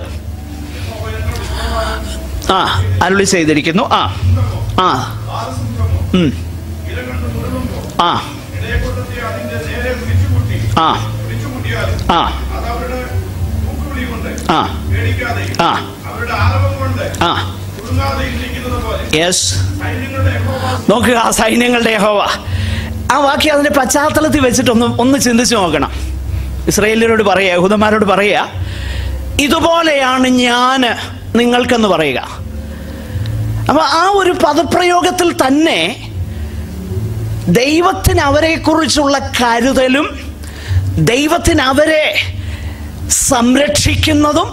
ആ അരുളി ചെയ്തിരിക്കുന്നു ആ ആ ഉം. ആ ഇടയക്കൂട്ടത്തെ അതിന്റെ നേരെ പിടിച്ചുകൂട്ടി ആ പിടിച്ചുകൂട്ടിയാൽ ആ അത് അവരുടെ മൂക്കുവിളി കൊണ്ട് ആ പേടിക്കാതെ ആ അവരുടെ ആരവം കൊണ്ട് ആ കുടുങ്ങാതെ ഇരിക്കുന്നത് പോലെ യെസ് സൈന്യങ്ങളുടെ യഹോവ നോക്കുക ആ സൈന്യങ്ങളുടെ യഹോവ ആ വാക്യം അതിന്റെ പശ്ചാത്തലത്തിൽ വെച്ചിട്ടൊന്ന് ഒന്ന് ചിന്തിച്ചു നോക്കണം ഇസ്രയേലിനോട് പറയുക യഹൂദന്മാരോട് പറയുക ഇതുപോലെയാണ് ഞാൻ നിങ്ങൾക്കെന്ന് പറയുക അപ്പൊ ആ ഒരു പദപ്രയോഗത്തിൽ തന്നെ ദൈവത്തിന് അവരെക്കുറിച്ചുള്ള കരുതലും ദൈവത്തിന് അവരെ സംരക്ഷിക്കുന്നതും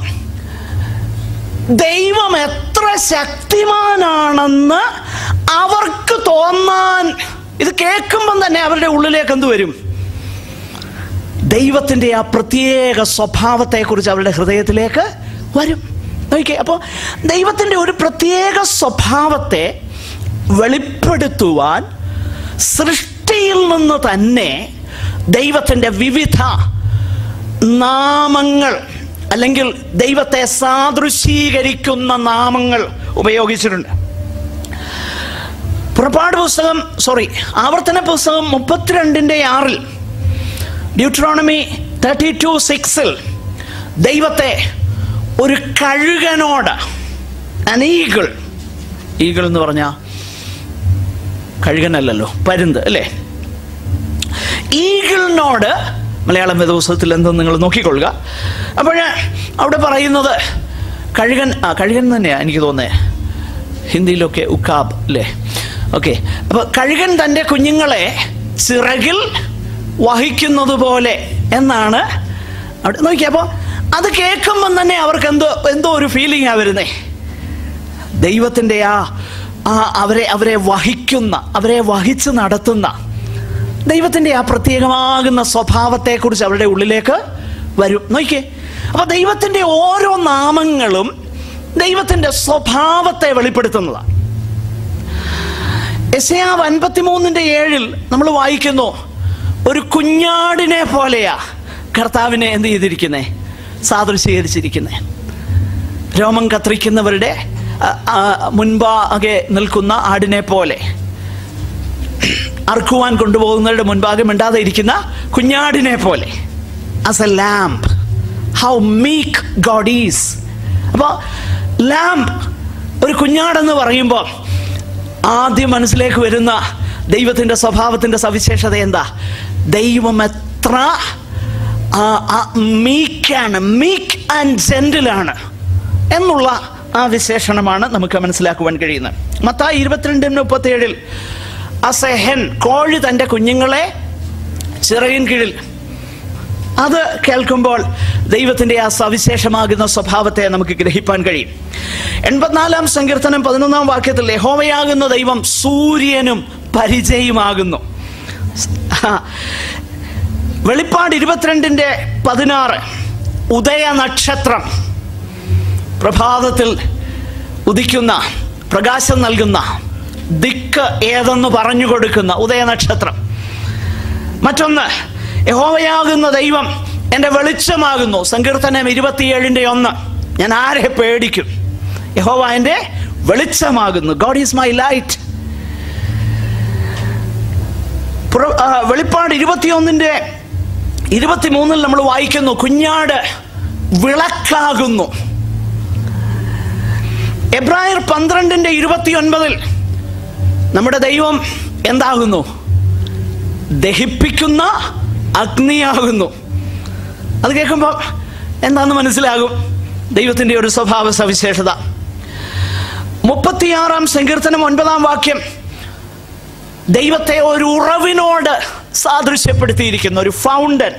ദൈവം എത്ര ശക്തിമാനാണെന്ന് അവർക്ക് തോന്നാൻ ഇത് കേൾക്കുമ്പം തന്നെ അവരുടെ ഉള്ളിലേക്ക് എന്ത് വരും ദൈവത്തിൻ്റെ ആ പ്രത്യേക സ്വഭാവത്തെക്കുറിച്ച് അവരുടെ ഹൃദയത്തിലേക്ക് വരും നോക്കിയേ അപ്പോൾ ദൈവത്തിൻ്റെ ഒരു പ്രത്യേക സ്വഭാവത്തെ വെളിപ്പെടുത്തുവാൻ സൃഷ്ടിയിൽ നിന്ന് തന്നെ ദൈവത്തിൻ്റെ വിവിധ നാമങ്ങൾ അല്ലെങ്കിൽ ദൈവത്തെ സാദൃശീകരിക്കുന്ന നാമങ്ങൾ ഉപയോഗിച്ചിട്ടുണ്ട് പുറപ്പാട് പുസ്തകം സോറി ആവർത്തന പുസ്തകം മുപ്പത്തിരണ്ടിൻ്റെ ആറിൽ ഡ്യൂട്രോണമി തേർട്ടി ടു സിക്സിൽ ദൈവത്തെ ഒരു കഴുകനോട് അനീകൾ ഈകൾ എന്ന് പറഞ്ഞാൽ കഴുകനല്ലല്ലോ പരുന്ത് അല്ലേ ഈഗിളിനോട് മലയാളം വേദപുസ്തകത്തിൽ എന്തെന്ന് നിങ്ങൾ നോക്കിക്കൊള്ളുക അപ്പോൾ അവിടെ പറയുന്നത് കഴുകൻ ആ കഴുകൻ തന്നെയാണ് എനിക്ക് തോന്നുന്നത് ഹിന്ദിയിലൊക്കെ ഉക്കാബ് അല്ലേ ഓക്കെ അപ്പോൾ കഴുകൻ തൻ്റെ കുഞ്ഞുങ്ങളെ ചിറകിൽ വഹിക്കുന്നത് പോലെ എന്നാണ് അവിടെ നോക്കി അപ്പോൾ അത് കേൾക്കുമ്പം തന്നെ അവർക്ക് എന്തോ എന്തോ ഒരു ഫീലിംഗാണ് വരുന്നേ ദൈവത്തിൻ്റെ ആ ആ അവരെ അവരെ വഹിക്കുന്ന അവരെ വഹിച്ച് നടത്തുന്ന ദൈവത്തിൻ്റെ ആ പ്രത്യേകമാകുന്ന സ്വഭാവത്തെക്കുറിച്ച് അവരുടെ ഉള്ളിലേക്ക് വരും നോക്കിയേ അപ്പൊ ദൈവത്തിൻ്റെ ഓരോ നാമങ്ങളും ദൈവത്തിൻ്റെ സ്വഭാവത്തെ വെളിപ്പെടുത്തുന്നതാണ് എസയാവ് അൻപത്തിമൂന്നിൻ്റെ ഏഴിൽ നമ്മൾ വായിക്കുന്നു ഒരു കുഞ്ഞാടിനെ പോലെയാ കർത്താവിനെ എന്ത് ചെയ്തിരിക്കുന്നേ സാദൃശീകരിച്ചിരിക്കുന്നേ രോമം കത്രിക്കുന്നവരുടെ ആ, ആ, മുൻപാകെ നിൽക്കുന്ന ആടിനെ പോലെ അർക്കുവാൻ കൊണ്ടുപോകുന്നവരുടെ മുൻപാകെ മിണ്ടാതെ ഇരിക്കുന്ന കുഞ്ഞാടിനെ പോലെ as a lamb how meek God is അപ്പോൾ ലാംപ് ഒരു കുഞ്ഞാടെന്ന് പറയുമ്പോൾ ആദ്യം മനസ്സിലേക്ക് വരുന്ന ദൈവത്തിൻ്റെ സ്വഭാവത്തിൻ്റെ സവിശേഷത എന്താ ദൈവം എത്ര മീക്കാണ് മീക്ക് ആൻഡ് ജെന്റിലാണ് എന്നുള്ള ആ വിശേഷണമാണ് നമുക്ക് മനസ്സിലാക്കുവാൻ കഴിയുന്നത് മത്തായി ഇരുപത്തിരണ്ടിന് മുപ്പത്തിയേഴിൽ അസഹൻ കോഴി തൻ്റെ കുഞ്ഞുങ്ങളെ ചിറകിൻ കീഴിൽ അത് കേൾക്കുമ്പോൾ ദൈവത്തിൻ്റെ ആ സവിശേഷമാകുന്ന സ്വഭാവത്തെ നമുക്ക് ഗ്രഹിപ്പാൻ കഴിയും എൺപത്തിനാലാം സങ്കീർത്തനം പതിനൊന്നാം വാക്യത്തിൽ യഹോവയാകുന്ന ദൈവം സൂര്യനും പരിചയമാകുന്നു ആ, വെളിപ്പാട് ഇരുപത്തിരണ്ടിൻ്റെ പതിനാറ് ഉദയ നക്ഷത്രം പ്രഭാതത്തിൽ ഉദിക്കുന്ന പ്രകാശം നൽകുന്ന ദിക്ക് ഏതെന്ന് പറഞ്ഞു കൊടുക്കുന്ന ഉദയ നക്ഷത്രം മറ്റൊന്ന് യഹോവയാകുന്ന ദൈവം എൻ്റെ വെളിച്ചമാകുന്നു സങ്കീർത്തനം ഇരുപത്തിയേഴിൻ്റെ ഒന്ന് ഞാൻ ആരെ പേടിക്കും യഹോവ എൻ്റെ വെളിച്ചമാകുന്നു ഗോഡ് ഈസ് മൈ ലൈറ്റ് വെളിപ്പാട് ഇരുപത്തിയൊന്നിൻ്റെ ഇരുപത്തിമൂന്നിൽ നമ്മൾ വായിക്കുന്നു കുഞ്ഞാട് വിളക്കാകുന്നു എബ്രായർ പന്ത്രണ്ടിൻ്റെ ഇരുപത്തിയൊൻപതിൽ നമ്മുടെ ദൈവം എന്താകുന്നു ദഹിപ്പിക്കുന്ന അഗ്നിയാകുന്നു അത് കേൾക്കുമ്പോൾ എന്താണെന്ന് മനസ്സിലാകും ദൈവത്തിൻ്റെ ഒരു സ്വഭാവ സവിശേഷത മുപ്പത്തിയാറാം സങ്കീർത്തനം ഒൻപതാം വാക്യം ദൈവത്തെ ഒരു ഉറവിനോട് സാദൃശ്യപ്പെടുത്തിയിരിക്കുന്ന ഒരു ഫൗണ്ടൻ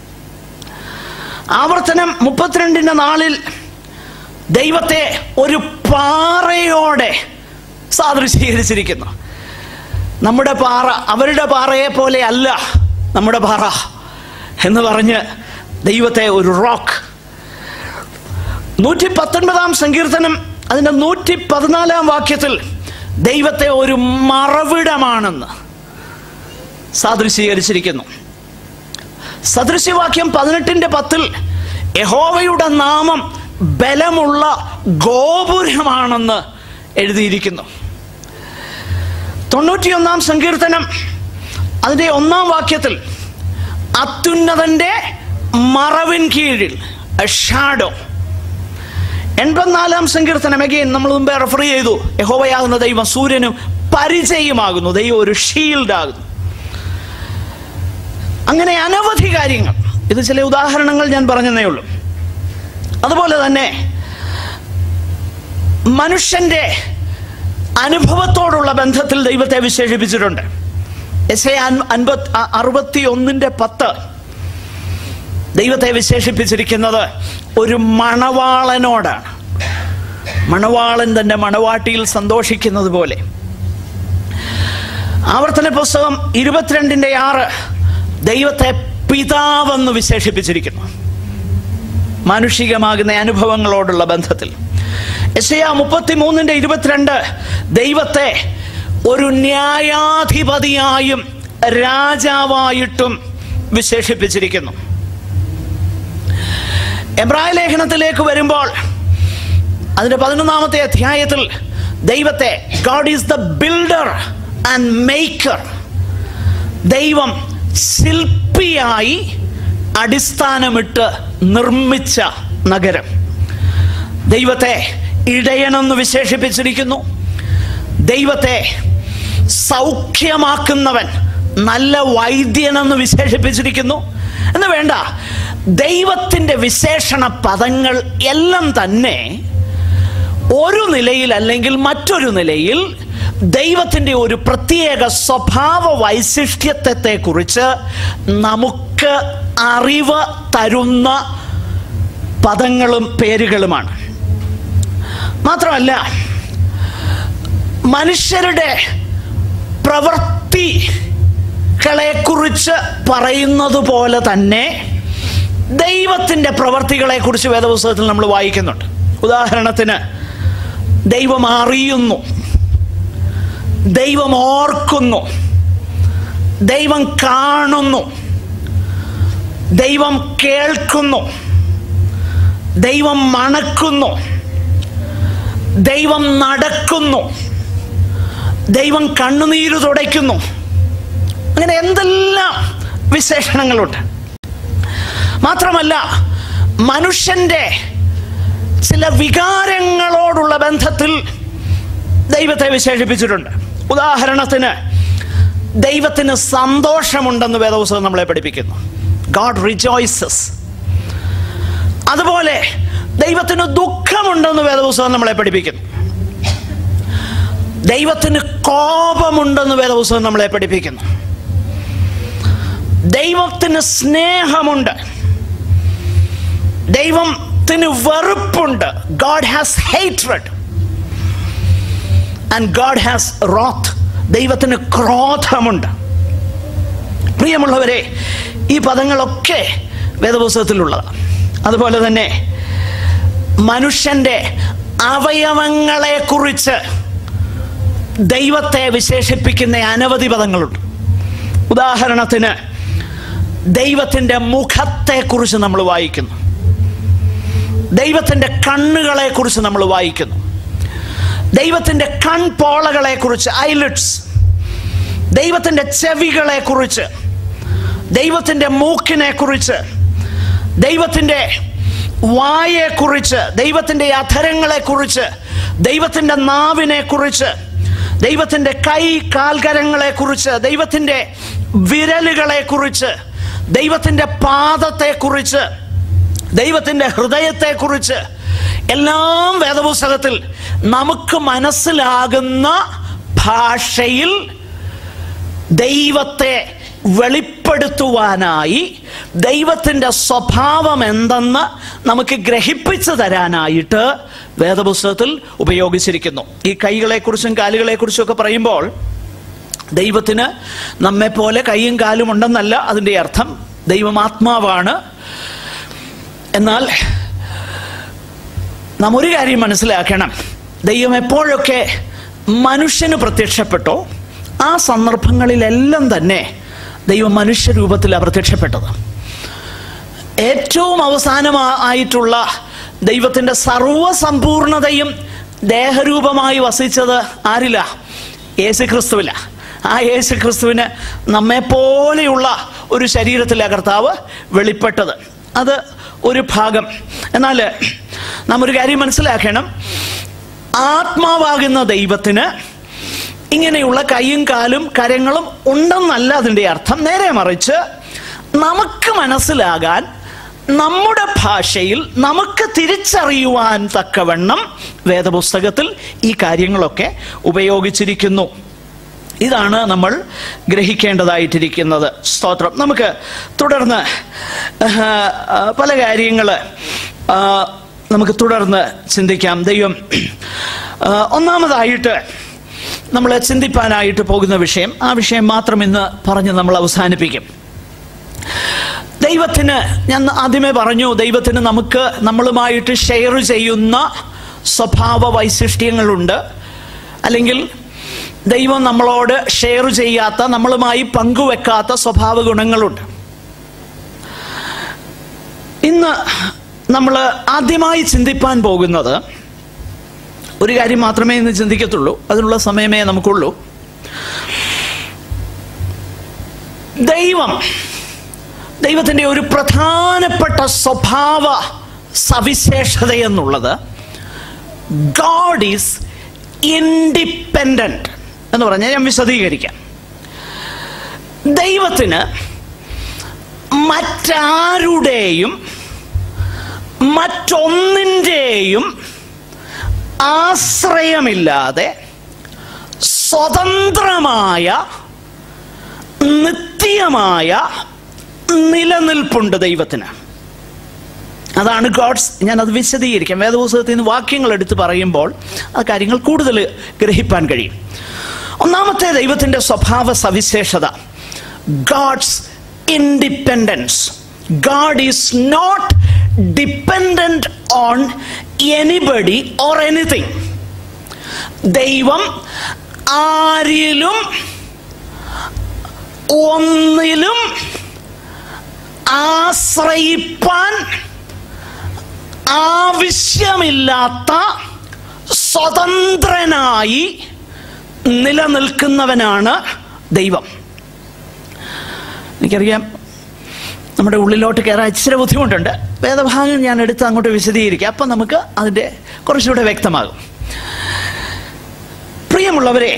ആവർത്തനം മുപ്പത്തിരണ്ടിൻ്റെ നാളിൽ ദൈവത്തെ ഒരു പാറയോടെ സാദൃശീകരിച്ചിരിക്കുന്നു നമ്മുടെ പാറ അവരുടെ പാറയെ പോലെ അല്ല നമ്മുടെ പാറ എന്ന് പറഞ്ഞ് ദൈവത്തെ ഒരു റോക്ക് നൂറ്റി പത്തൊൻപതാം സങ്കീർത്തനം അതിൻ്റെ നൂറ്റി പതിനാലാം വാക്യത്തിൽ ദൈവത്തെ ഒരു മറവിടമാണെന്ന് സാദൃശീകരിച്ചിരിക്കുന്നു സദൃശ്യവാക്യം പതിനെട്ടിൻ്റെ പത്തിൽ യഹോവയുടെ നാമം ബലമുള്ള ഗോപുരമാണെന്ന് എഴുതിയിരിക്കുന്നു തൊണ്ണൂറ്റിയൊന്നാം സങ്കീർത്തനം അതിൻ്റെ ഒന്നാം വാക്യത്തിൽ അത്യുന്നതൻ്റെ മറവിൻ കീഴിൽ ഷാഡോ എൺപത്തിനാലാം സങ്കീർത്തനം അഗെയിൻ നമ്മൾ മുമ്പേ റെഫർ ചെയ്തു യഹോവയാകുന്ന ദൈവം സൂര്യനും പരിചയമാകുന്നു ദൈവം ഒരു ഷീൽഡ് ആകുന്നു അങ്ങനെ അനവധി കാര്യങ്ങൾ ഇത് ചില ഉദാഹരണങ്ങൾ ഞാൻ പറഞ്ഞതേ ഉള്ളൂ അതുപോലെ തന്നെ മനുഷ്യന്റെ അനുഭവത്തോടുള്ള ബന്ധത്തിൽ ദൈവത്തെ വിശേഷിപ്പിച്ചിട്ടുണ്ട് എസ് എ അൻപത് അറുപത്തി ഒന്നിൻ്റെ പത്ത് ദൈവത്തെ വിശേഷിപ്പിച്ചിരിക്കുന്നത് ഒരു മണവാളനോടാണ് മണവാളൻ തന്റെ മണവാട്ടിയിൽ സന്തോഷിക്കുന്നത് പോലെ ആവർത്തന പുസ്തകം ഇരുപത്തിരണ്ടിൻ്റെ ആറ് ദൈവത്തെ പിതാവെന്ന് വിശേഷിപ്പിച്ചിരിക്കുന്നു മാനുഷികമാകുന്ന അനുഭവങ്ങളോടുള്ള ബന്ധത്തിൽ എസയ മുപ്പത്തി മൂന്നിൻ്റെ ഇരുപത്തിരണ്ട് ദൈവത്തെ ഒരു ന്യായാധിപതിയായും രാജാവായിട്ടും വിശേഷിപ്പിച്ചിരിക്കുന്നു എബ്രായ ലേഖനത്തിലേക്ക് വരുമ്പോൾ അതിന്റെ പതിനൊന്നാമത്തെ അധ്യായത്തിൽ ദൈവത്തെ God is the builder and maker ദൈവം ശില്പിയായി അടിസ്ഥാനമിട്ട് നിർമ്മിച്ച നഗരം ദൈവത്തെ ഇടയനെന്ന് വിശേഷിപ്പിച്ചിരിക്കുന്നു ദൈവത്തെ സൗഖ്യമാക്കുന്നവൻ നല്ല വൈദ്യനെന്ന് വിശേഷിപ്പിച്ചിരിക്കുന്നു എന്ന് വേണ്ട ദൈവത്തിൻ്റെ വിശേഷണ പദങ്ങൾ എല്ലാം തന്നെ ഒരു നിലയിൽ അല്ലെങ്കിൽ മറ്റൊരു നിലയിൽ ദൈവത്തിൻ്റെ ഒരു പ്രത്യേക സ്വഭാവ വൈശിഷ്ട്യത്തെ കുറിച്ച് നമുക്ക് അറിവ് തരുന്ന പദങ്ങളും പേരുകളുമാണ് മാത്രമല്ല മനുഷ്യരുടെ പ്രവൃത്തി കുറിച്ച് പറയുന്നത് പോലെ തന്നെ ദൈവത്തിൻ്റെ പ്രവർത്തികളെ കുറിച്ച് വേദപുസ്തകത്തിൽ നമ്മൾ വായിക്കുന്നുണ്ട് ഉദാഹരണത്തിന് ദൈവം അറിയുന്നു ദൈവം ഓർക്കുന്നു ദൈവം കാണുന്നു ദൈവം കേൾക്കുന്നു ദൈവം മണക്കുന്നു ദൈവം നടക്കുന്നു ദൈവം കണ്ണുനീര് തുടയ്ക്കുന്നു അങ്ങനെ എന്തെല്ലാം വിശേഷണങ്ങളുണ്ട് മാത്രമല്ല മനുഷ്യൻ്റെ ചില വികാരങ്ങളോടുള്ള ബന്ധത്തിൽ ദൈവത്തെ വിശേഷിപ്പിച്ചിട്ടുണ്ട് ഉദാഹരണത്തിന് ദൈവത്തിന് സന്തോഷമുണ്ടെന്ന് വേദപുസ്തകം നമ്മളെ പഠിപ്പിക്കുന്നു ഗാഡ് റിജോയ്സസ് അതുപോലെ ദൈവത്തിന് ദുഃഖമുണ്ടെന്ന് വേദപുസ്തകം നമ്മളെ പഠിപ്പിക്കുന്നു ദൈവത്തിന് കോപമുണ്ടെന്ന് വേദപുസ്തകം നമ്മളെ പഠിപ്പിക്കുന്നു ദൈവത്തിന് സ്നേഹമുണ്ട് ദൈവത്തിന് വെറുപ്പുണ്ട് God has hatred and God has wrath ദൈവത്തിന് ക്രോധമുണ്ട് പ്രിയമുള്ളവരെ ഈ പദങ്ങളൊക്കെ വേദപുസ്തകത്തിലുള്ളതാണ് അതുപോലെ തന്നെ മനുഷ്യൻ്റെ അവയവങ്ങളെ കുറിച്ച് ദൈവത്തെ വിശേഷിപ്പിക്കുന്ന അനവധി പദങ്ങളുണ്ട് ഉദാഹരണത്തിന് ദൈവത്തിൻ്റെ മുഖത്തെക്കുറിച്ച് നമ്മൾ വായിക്കുന്നു ദൈവത്തിൻ്റെ കണ്ണുകളെ കുറിച്ച് നമ്മൾ വായിക്കുന്നു ദൈവത്തിൻ്റെ കൺപോളകളെ കുറിച്ച് ഐലിറ്റ്സ് ദൈവത്തിൻ്റെ ചെവികളെ കുറിച്ച് ദൈവത്തിൻ്റെ മൂക്കിനെ കുറിച്ച് ദൈവത്തിൻ്റെ വായെക്കുറിച്ച് ദൈവത്തിൻ്റെ അധരങ്ങളെ കുറിച്ച് ദൈവത്തിൻ്റെ നാവിനെ കുറിച്ച് ദൈവത്തിൻ്റെ കൈ കാൽകരങ്ങളെ കുറിച്ച് ദൈവത്തിൻ്റെ വിരലുകളെ കുറിച്ച് ദൈവത്തിൻ്റെ പാദത്തെക്കുറിച്ച് ദൈവത്തിൻ്റെ ഹൃദയത്തെക്കുറിച്ച് എല്ലാം വേദപുസ്തകത്തിൽ നമുക്ക് മനസ്സിലാകുന്ന ഭാഷയിൽ ദൈവത്തെ വെളിപ്പെടുത്തുവാനായി ദൈവത്തിൻ്റെ സ്വഭാവം എന്തെന്ന് നമുക്ക് ഗ്രഹിപ്പിച്ചു തരാനായിട്ട് വേദപുസ്തകത്തിൽ ഉപയോഗിച്ചിരിക്കുന്നു ഈ കൈകളെക്കുറിച്ചും കാലുകളെക്കുറിച്ചും ഒക്കെ പറയുമ്പോൾ ദൈവത്തിന് നമ്മെപ്പോലെ കൈയും കാലും ഉണ്ടെന്നല്ല അതിൻ്റെ അർത്ഥം ദൈവം ആത്മാവാണ് എന്നാൽ നാം ഒരു കാര്യം മനസ്സിലാക്കണം ദൈവം എപ്പോഴൊക്കെ മനുഷ്യന് പ്രത്യക്ഷപ്പെട്ടോ ആ സന്ദർഭങ്ങളിലെല്ലാം തന്നെ ദൈവം മനുഷ്യരൂപത്തിലാണ് പ്രത്യക്ഷപ്പെട്ടത് ഏറ്റവും അവസാനമായിട്ടുള്ള ദൈവത്തിൻ്റെ സർവസമ്പൂർണതയും ദേഹരൂപമായി വസിച്ചത് ആരില്ല യേശുക്രിസ്തുവില ആ യേശുക്രിസ്തുവിന് നമ്മെപ്പോലെയുള്ള ഒരു ശരീരത്തിലെ കർത്താവ് വെളിപ്പെട്ടത് അത് ഒരു ഭാഗം എന്നാൽ നാം ഒരു കാര്യം മനസ്സിലാക്കണം ആത്മാവാകുന്ന ദൈവത്തിന് ഇങ്ങനെയുള്ള കൈയും കാലും കരങ്ങളും ഉണ്ടെന്നല്ല അതിൻ്റെ അർത്ഥം നേരെ മറിച്ച് നമുക്ക് മനസ്സിലാകാൻ നമ്മുടെ ഭാഷയിൽ നമുക്ക് തിരിച്ചറിയുവാൻ തക്കവണ്ണം വേദപുസ്തകത്തിൽ ഈ കാര്യങ്ങളൊക്കെ ഉപയോഗിച്ചിരിക്കുന്നു ഇതാണ് നമ്മൾ ഗ്രഹിക്കേണ്ടതായിട്ടിരിക്കുന്നത് സ്തോത്രം നമുക്ക് തുടർന്ന് ആഹ്, ആ, പല കാര്യങ്ങൾ നമുക്ക് തുടർന്ന് ചിന്തിക്കാം ദൈവം ആ, ഒന്നാമതായിട്ട് നമ്മൾ ചിന്തിപ്പാനായിട്ട് പോകുന്ന വിഷയം ആ വിഷയം മാത്രം ഇന്ന് പറഞ്ഞ് നമ്മൾ അവസാനിപ്പിക്കും ദൈവത്തിന് ഞാൻ ആദ്യമേ പറഞ്ഞു ദൈവത്തിന് നമുക്ക് നമ്മളുമായിട്ട് ഷെയർ ചെയ്യുന്ന സ്വഭാവ വൈശിഷ്ട്യങ്ങളുണ്ട് അല്ലെങ്കിൽ ദൈവം നമ്മളോട് ഷെയർ ചെയ്യാത്ത നമ്മളുമായി പങ്കുവെക്കാത്ത സ്വഭാവ ഗുണങ്ങളുണ്ട് ഇന്ന് നമ്മൾ ആദ്യമായി ചിന്തിപ്പാൻ പോകുന്നത് ഒരു കാര്യം മാത്രമേ ഇന്ന് ചിന്തിക്കത്തുള്ളൂ അതിനുള്ള സമയമേ നമുക്കുള്ളൂ ദൈവം ദൈവത്തിൻ്റെ ഒരു പ്രധാനപ്പെട്ട സ്വഭാവ സവിശേഷത എന്നുള്ളത് ഗോഡ് ഈസ് ഇൻഡിപെൻഡന്റ് എന്ന് പറഞ്ഞാൽ ഞാൻ വിശദീകരിക്കാം ദൈവത്തിന് മറ്റാരുടെയും മറ്റൊന്നിൻ്റെയും ആശ്രയമില്ലാതെ സ്വതന്ത്രമായ നിത്യമായ നിലനിൽപ്പുണ്ട് ദൈവത്തിന് അതാണ് ഗോഡ്സ് ഞാൻ അത് വിശദീകരിക്കാം വേദപുസ്തകത്തിൽ നിന്ന് വാക്യങ്ങൾ എടുത്ത് പറയുമ്പോൾ ആ കാര്യങ്ങൾ കൂടുതൽ ഗ്രഹിപ്പാൻ കഴിയും ഒന്നാമത്തെ ദൈവത്തിൻ്റെ സ്വഭാവ സവിശേഷത God's independence God is not dependent on anybody or anything ദൈവം ആരിലും ഒന്നിലും ആശ്രയിപ്പാൻ ആവശ്യമില്ലാത്ത സ്വതന്ത്രനായി നിലനിൽക്കുന്നവനാണ് ദൈവം എനിക്കറിയാം നമ്മുടെ ഉള്ളിലോട്ട് കയറാൻ ഇച്ചിരി ബുദ്ധിമുട്ടുണ്ട് വേദഭാഗം ഞാൻ എടുത്ത് അങ്ങോട്ട് വിശദീകരിക്കാം അപ്പം നമുക്ക് അതിൻ്റെ കുറച്ചുകൂടെ വ്യക്തമാകും പ്രിയമുള്ളവരെ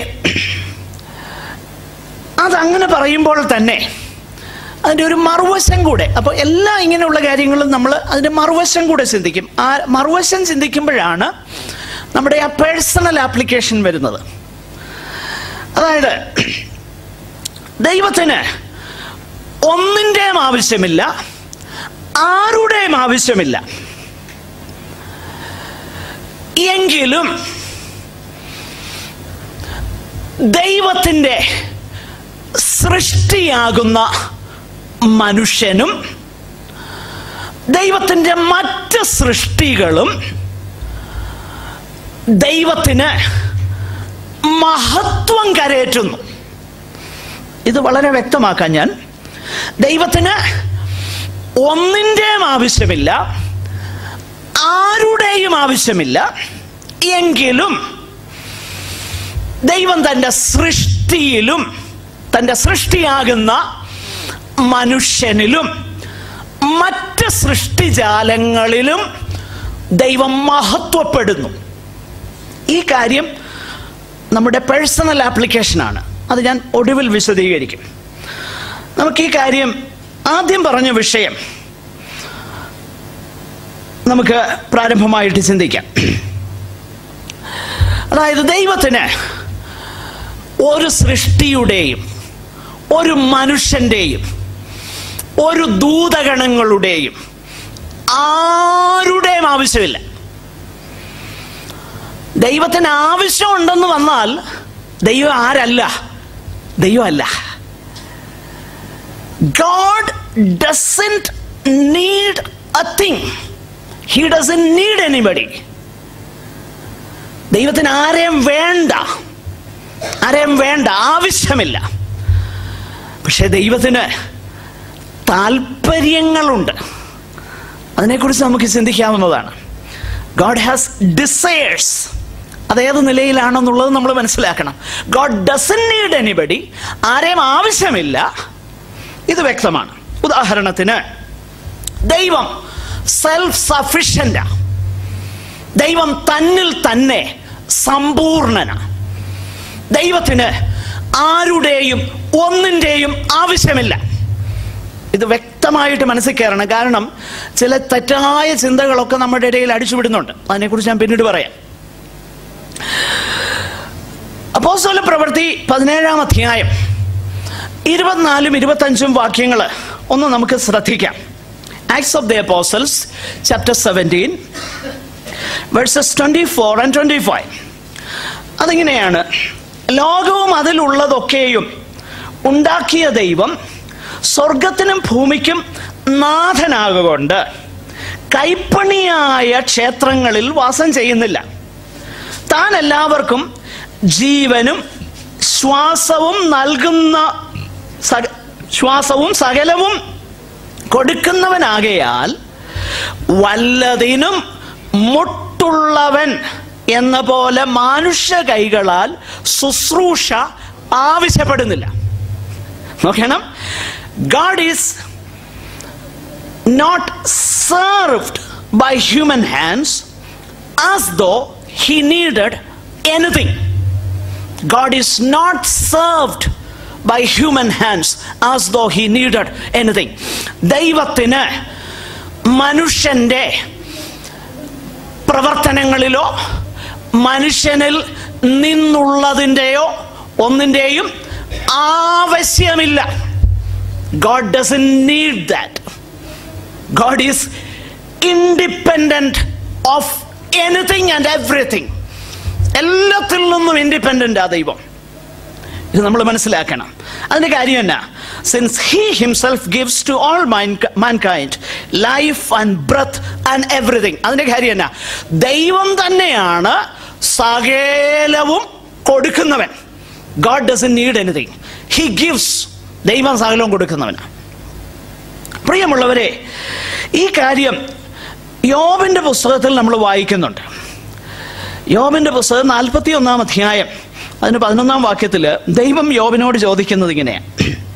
അതങ്ങനെ പറയുമ്പോൾ തന്നെ അതിൻ്റെ ഒരു മറുവശം കൂടെ അപ്പോൾ എല്ലാ ഇങ്ങനെയുള്ള കാര്യങ്ങളും നമ്മൾ അതിൻ്റെ മറുവശം കൂടെ ചിന്തിക്കും ആ മറുവശം ചിന്തിക്കുമ്പോഴാണ് നമ്മുടെ ആ പേഴ്സണൽ ആപ്ലിക്കേഷൻ വരുന്നത് അതായത് ദൈവത്തിന് ഒന്നിൻ്റെയും ആവശ്യമില്ല ആരുടെയും ആവശ്യമില്ല എങ്കിലും ദൈവത്തിൻ്റെ സൃഷ്ടിയാകുന്ന മനുഷ്യനും ദൈവത്തിൻ്റെ മറ്റ് സൃഷ്ടികളും ദൈവത്തിന് മഹത്വം കരയേറ്റുന്നു ഇത് വളരെ വ്യക്തമാക്കാൻ ഞാൻ ദൈവത്തിന് ഒന്നിൻ്റെയും ആവശ്യമില്ല ആരുടെയും ആവശ്യമില്ല എങ്കിലും ദൈവം തൻ്റെ സൃഷ്ടിയിലും തൻ്റെ സൃഷ്ടിയാകുന്ന മനുഷ്യനിലും മറ്റ് സൃഷ്ടിജാലങ്ങളിലും ദൈവം മഹത്വപ്പെടുന്നു ഈ കാര്യം നമ്മുടെ പേഴ്സണൽ ആപ്ലിക്കേഷനാണ് അത് ഞാൻ ഒടുവിൽ വിശദീകരിക്കും നമുക്ക് ഈ കാര്യം ആദ്യം പറഞ്ഞ വിഷയം നമുക്ക് പ്രാരംഭമായിട്ട് ചിന്തിക്കാം അതായത് ദൈവത്തിന് ഒരു സൃഷ്ടിയുടെയും ഒരു മനുഷ്യൻ്റെയും ഒരു ദൂതഗണങ്ങളുടെയും ആരുടെയും ആവശ്യമില്ല ദൈവത്തിന് ആവശ്യമുണ്ടെന്ന് വന്നാൽ ദൈവം ആരല്ല ദൈവമല്ല God doesn't need a thing he doesn't need anybody ദൈവത്തിന് ആരെയും വേണ്ട ആരെയും വേണ്ട ആവശ്യമില്ല പക്ഷെ ദൈവത്തിന് താല്പര്യങ്ങളുണ്ട് അതിനെക്കുറിച്ച് നമുക്ക് ചിന്തിക്കാവുന്നതാണ് ഗോഡ് ഹാസ് ഡിസയേഴ്സ് അതേത് നിലയിലാണെന്നുള്ളത് നമ്മൾ മനസ്സിലാക്കണം ഗോഡ് ഡസൻ നീഡ് എനിബഡി ആരെയും ആവശ്യമില്ല ഇത് വ്യക്തമാണ് ഉദാഹരണത്തിന് ദൈവം സെൽഫ് സഫിഷ്യൻ്റാ ദൈവം തന്നിൽ തന്നെ സമ്പൂർണനാണ് ദൈവത്തിന് ആരുടെയും ഒന്നിൻ്റെയും ആവശ്യമില്ല ഇത് വ്യക്തമായിട്ട് മനസ്സിൽ കയറണം കാരണം ചില തെറ്റായ ചിന്തകളൊക്കെ നമ്മുടെ ഇടയിൽ അടിച്ചുവിടുന്നുണ്ട് അതിനെക്കുറിച്ച് ഞാൻ പിന്നീട് പറയാം അപ്പോസ്തല പ്രവൃത്തി പതിനേഴാം അധ്യായം ഇരുപത്തിനാലും ഇരുപത്തഞ്ചും വാക്യങ്ങൾ ഒന്ന് നമുക്ക് ശ്രദ്ധിക്കാം Acts of the Apostles chapter seventeen verses twenty four and twenty five അതിങ്ങനെയാണ് ലോകവും അതിലുള്ളതൊക്കെയും ഉണ്ടാക്കിയ ദൈവം സ്വർഗത്തിനും ഭൂമിക്കും നാഥനാകൊണ്ട് കൈപ്പണിയായ ക്ഷേത്രങ്ങളിൽ വാസം ചെയ്യുന്നില്ല താൻ എല്ലാവർക്കും ജീവനും ശ്വാസവും നൽകുന്ന സക ശ്വാസവും സകലവും കൊടുക്കുന്നവനാകയാൽ വല്ലതിനും മുട്ടുള്ളവൻ എന്ന പോലെ മാനുഷ്യ കൈകളാൽ ശുശ്രൂഷ ആവശ്യപ്പെടുന്നില്ല നോക്കണം God is not served by human hands as though he needed anything God is not served by human hands as though he needed anything ദൈവത്തിന് മനുഷ്യൻ്റെ പ്രവർത്തനങ്ങളിലോ മനുഷ്യനിൽ നിന്നുള്ളതിൻ്റെയോ ഒന്നിൻ്റെയും ആവശ്യമില്ല God doesn't need that God is independent of anything and everything എല്ലാത്തിൽ നിന്നും ഇൻഡിപെൻഡൻ്റ് ആ ദൈവം ഇത് നമ്മൾ മനസ്സിലാക്കണം അതിന്റെ കാര്യം എന്നാ since he himself gives to all mankind life and breath and everything അതിന്റെ കാര്യം എന്നാ ദൈവം തന്നെയാണ് സകലവും കൊടുക്കുന്നവൻ God doesn't need anything he gives ദൈവം സകലവും കൊടുക്കുന്നവനാണ് പ്രിയമുള്ളവരെ ഈ കാര്യം യോബിന്റെ പുസ്തകത്തിൽ നമ്മൾ വായിക്കുന്നുണ്ട് യോബിന്റെ പുസ്തകം നാൽപ്പത്തി ഒന്നാം അധ്യായം അതിന് പതിനൊന്നാം വാക്യത്തിൽ ദൈവം യോബിനോട് ചോദിക്കുന്നത് ഇങ്ങനെയാണ്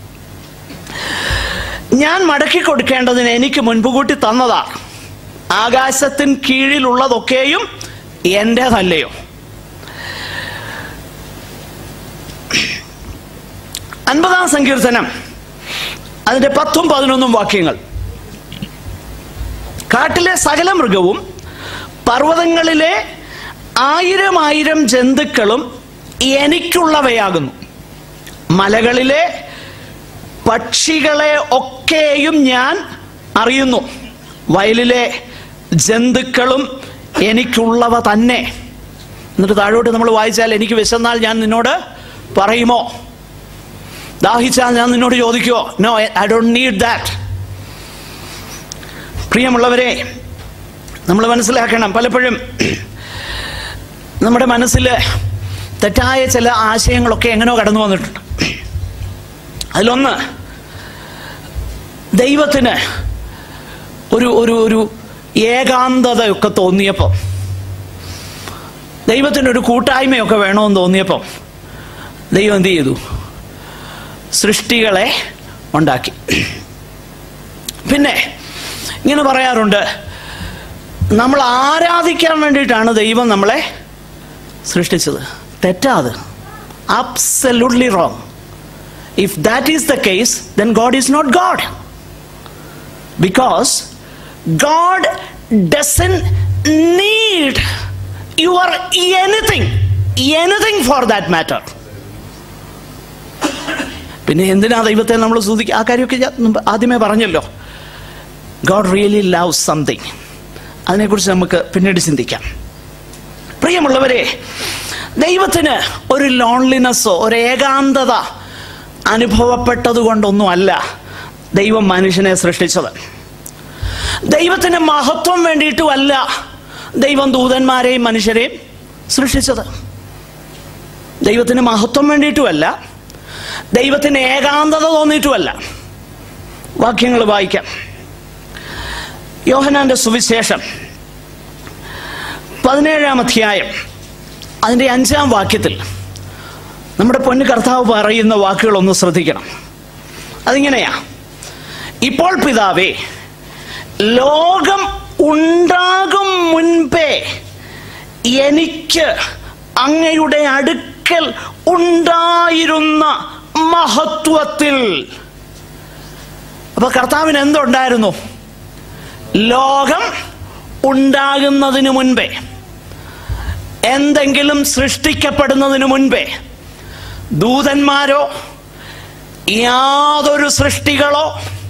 ഞാൻ മടക്കി കൊടുക്കേണ്ടതിന് എനിക്ക് മുൻപ് കൂട്ടി തന്നതാ ആകാശത്തിന് കീഴിലുള്ളതൊക്കെയും എൻ്റെതല്ലയോ അൻപതാം സങ്കീർത്തനം അതിന്റെ പത്തും പതിനൊന്നും വാക്യങ്ങൾ കാട്ടിലെ സകല മൃഗവും പർവ്വതങ്ങളിലെ ആയിരം ആയിരം ജന്തുക്കളും എനിക്കുള്ളവയാകുന്നു മലകളിലെ പക്ഷികളെ ഒക്കെയും ഞാൻ അറിയുന്നു വയലിലെ ജന്തുക്കളും എനിക്കുള്ളവ തന്നെ എന്നിട്ട് താഴോട്ട് നമ്മൾ വായിച്ചാൽ എനിക്ക് വിശന്നാൽ ഞാൻ നിന്നോട് പറയുമോ ദാഹിച്ചാൽ ഞാൻ നിന്നോട് ചോദിക്കുമോ no I don't need that പ്രിയമുള്ളവരെ നമ്മൾ മനസ്സിലാക്കണം പലപ്പോഴും നമ്മുടെ മനസ്സിൽ തെറ്റായ ചില ആശയങ്ങളൊക്കെ എങ്ങനെയോ കടന്നു വന്നിട്ടുണ്ട് അതിലൊന്ന് ദൈവത്തിന് ഒരു ഒരു ഒരു ഏകാന്തതയൊക്കെ തോന്നിയപ്പോൾ ദൈവത്തിന് ഒരു കൂട്ടായ്മയൊക്കെ വേണമെന്ന് തോന്നിയപ്പോൾ ദൈവം എന്ത് ചെയ്തു സൃഷ്ടികളെ ഉണ്ടാക്കി പിന്നെ ഇങ്ങനെ പറയാറുണ്ട് നമ്മൾ ആരാധിക്കാൻ വേണ്ടിയിട്ടാണ് ദൈവം നമ്മളെ സൃഷ്ടിച്ചത് തെറ്റാത് absolutely wrong if that is the case then God is not God because God doesn't need your anything anything for that matter പിന്നെ എന്തിനാ ദൈവത്തെ നമ്മൾ സ്തുതിക്കുക ആ കാര്യമൊക്കെ ഞാൻ മുമ്പ് ആദ്യമേ പറഞ്ഞല്ലോ ഗോഡ് റിയലി ലവ് സംതിങ് അതിനെക്കുറിച്ച് നമുക്ക് പിന്നീട് ചിന്തിക്കാം പ്രിയമുള്ളവരെ ദൈവത്തിന് ഒരു ലോൺലിനെസ്സോ ഒരു ഏകാന്തത അനുഭവപ്പെട്ടത് കൊണ്ടൊന്നുമല്ല ദൈവം മനുഷ്യനെ സൃഷ്ടിച്ചത് ദൈവത്തിന് മഹത്വം വേണ്ടിയിട്ടുമല്ല ദൈവം ദൂതന്മാരെയും മനുഷ്യരെയും സൃഷ്ടിച്ചത് ദൈവത്തിന് മഹത്വം വേണ്ടിയിട്ടുമല്ല ദൈവത്തിന് ഏകാന്തത തോന്നിയിട്ടുമല്ല വാക്യങ്ങൾ വായിക്കാം യോഹനാന്റെ സുവിശേഷം പതിനേഴാം അധ്യായം അതിൻ്റെ അഞ്ചാം വാക്യത്തിൽ നമ്മുടെ പൊന്നു കർത്താവ് പറയുന്ന വാക്കുകളൊന്ന് ശ്രദ്ധിക്കണം അതിങ്ങനെയാ ഇപ്പോൾ പിതാവേ ലോകം ഉണ്ടാകും മുൻപേ എനിക്ക് അങ്ങയുടെ അടുക്കൽ ഉണ്ടായിരുന്ന മഹത്വത്തിൽ അപ്പൊ കർത്താവിന് എന്തുണ്ടായിരുന്നു ലോകം ഉണ്ടാകുന്നതിന് മുൻപേ എന്തെങ്കിലും സൃഷ്ടിക്കപ്പെടുന്നതിന് മുൻപേ ദൂതന്മാരോ യാതൊരു സൃഷ്ടികളോ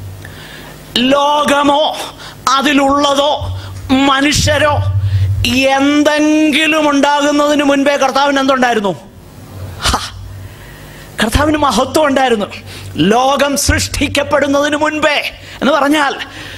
ലോകമോ അതിലുള്ളതോ മനുഷ്യരോ എന്തെങ്കിലും ഉണ്ടാകുന്നതിന് മുൻപേ കർത്താവിന് എന്തുണ്ടായിരുന്നു ഹ, കർത്താവിന് മഹത്വം ഉണ്ടായിരുന്നു ലോകം സൃഷ്ടിക്കപ്പെടുന്നതിന് മുൻപേ എന്ന് പറഞ്ഞാൽ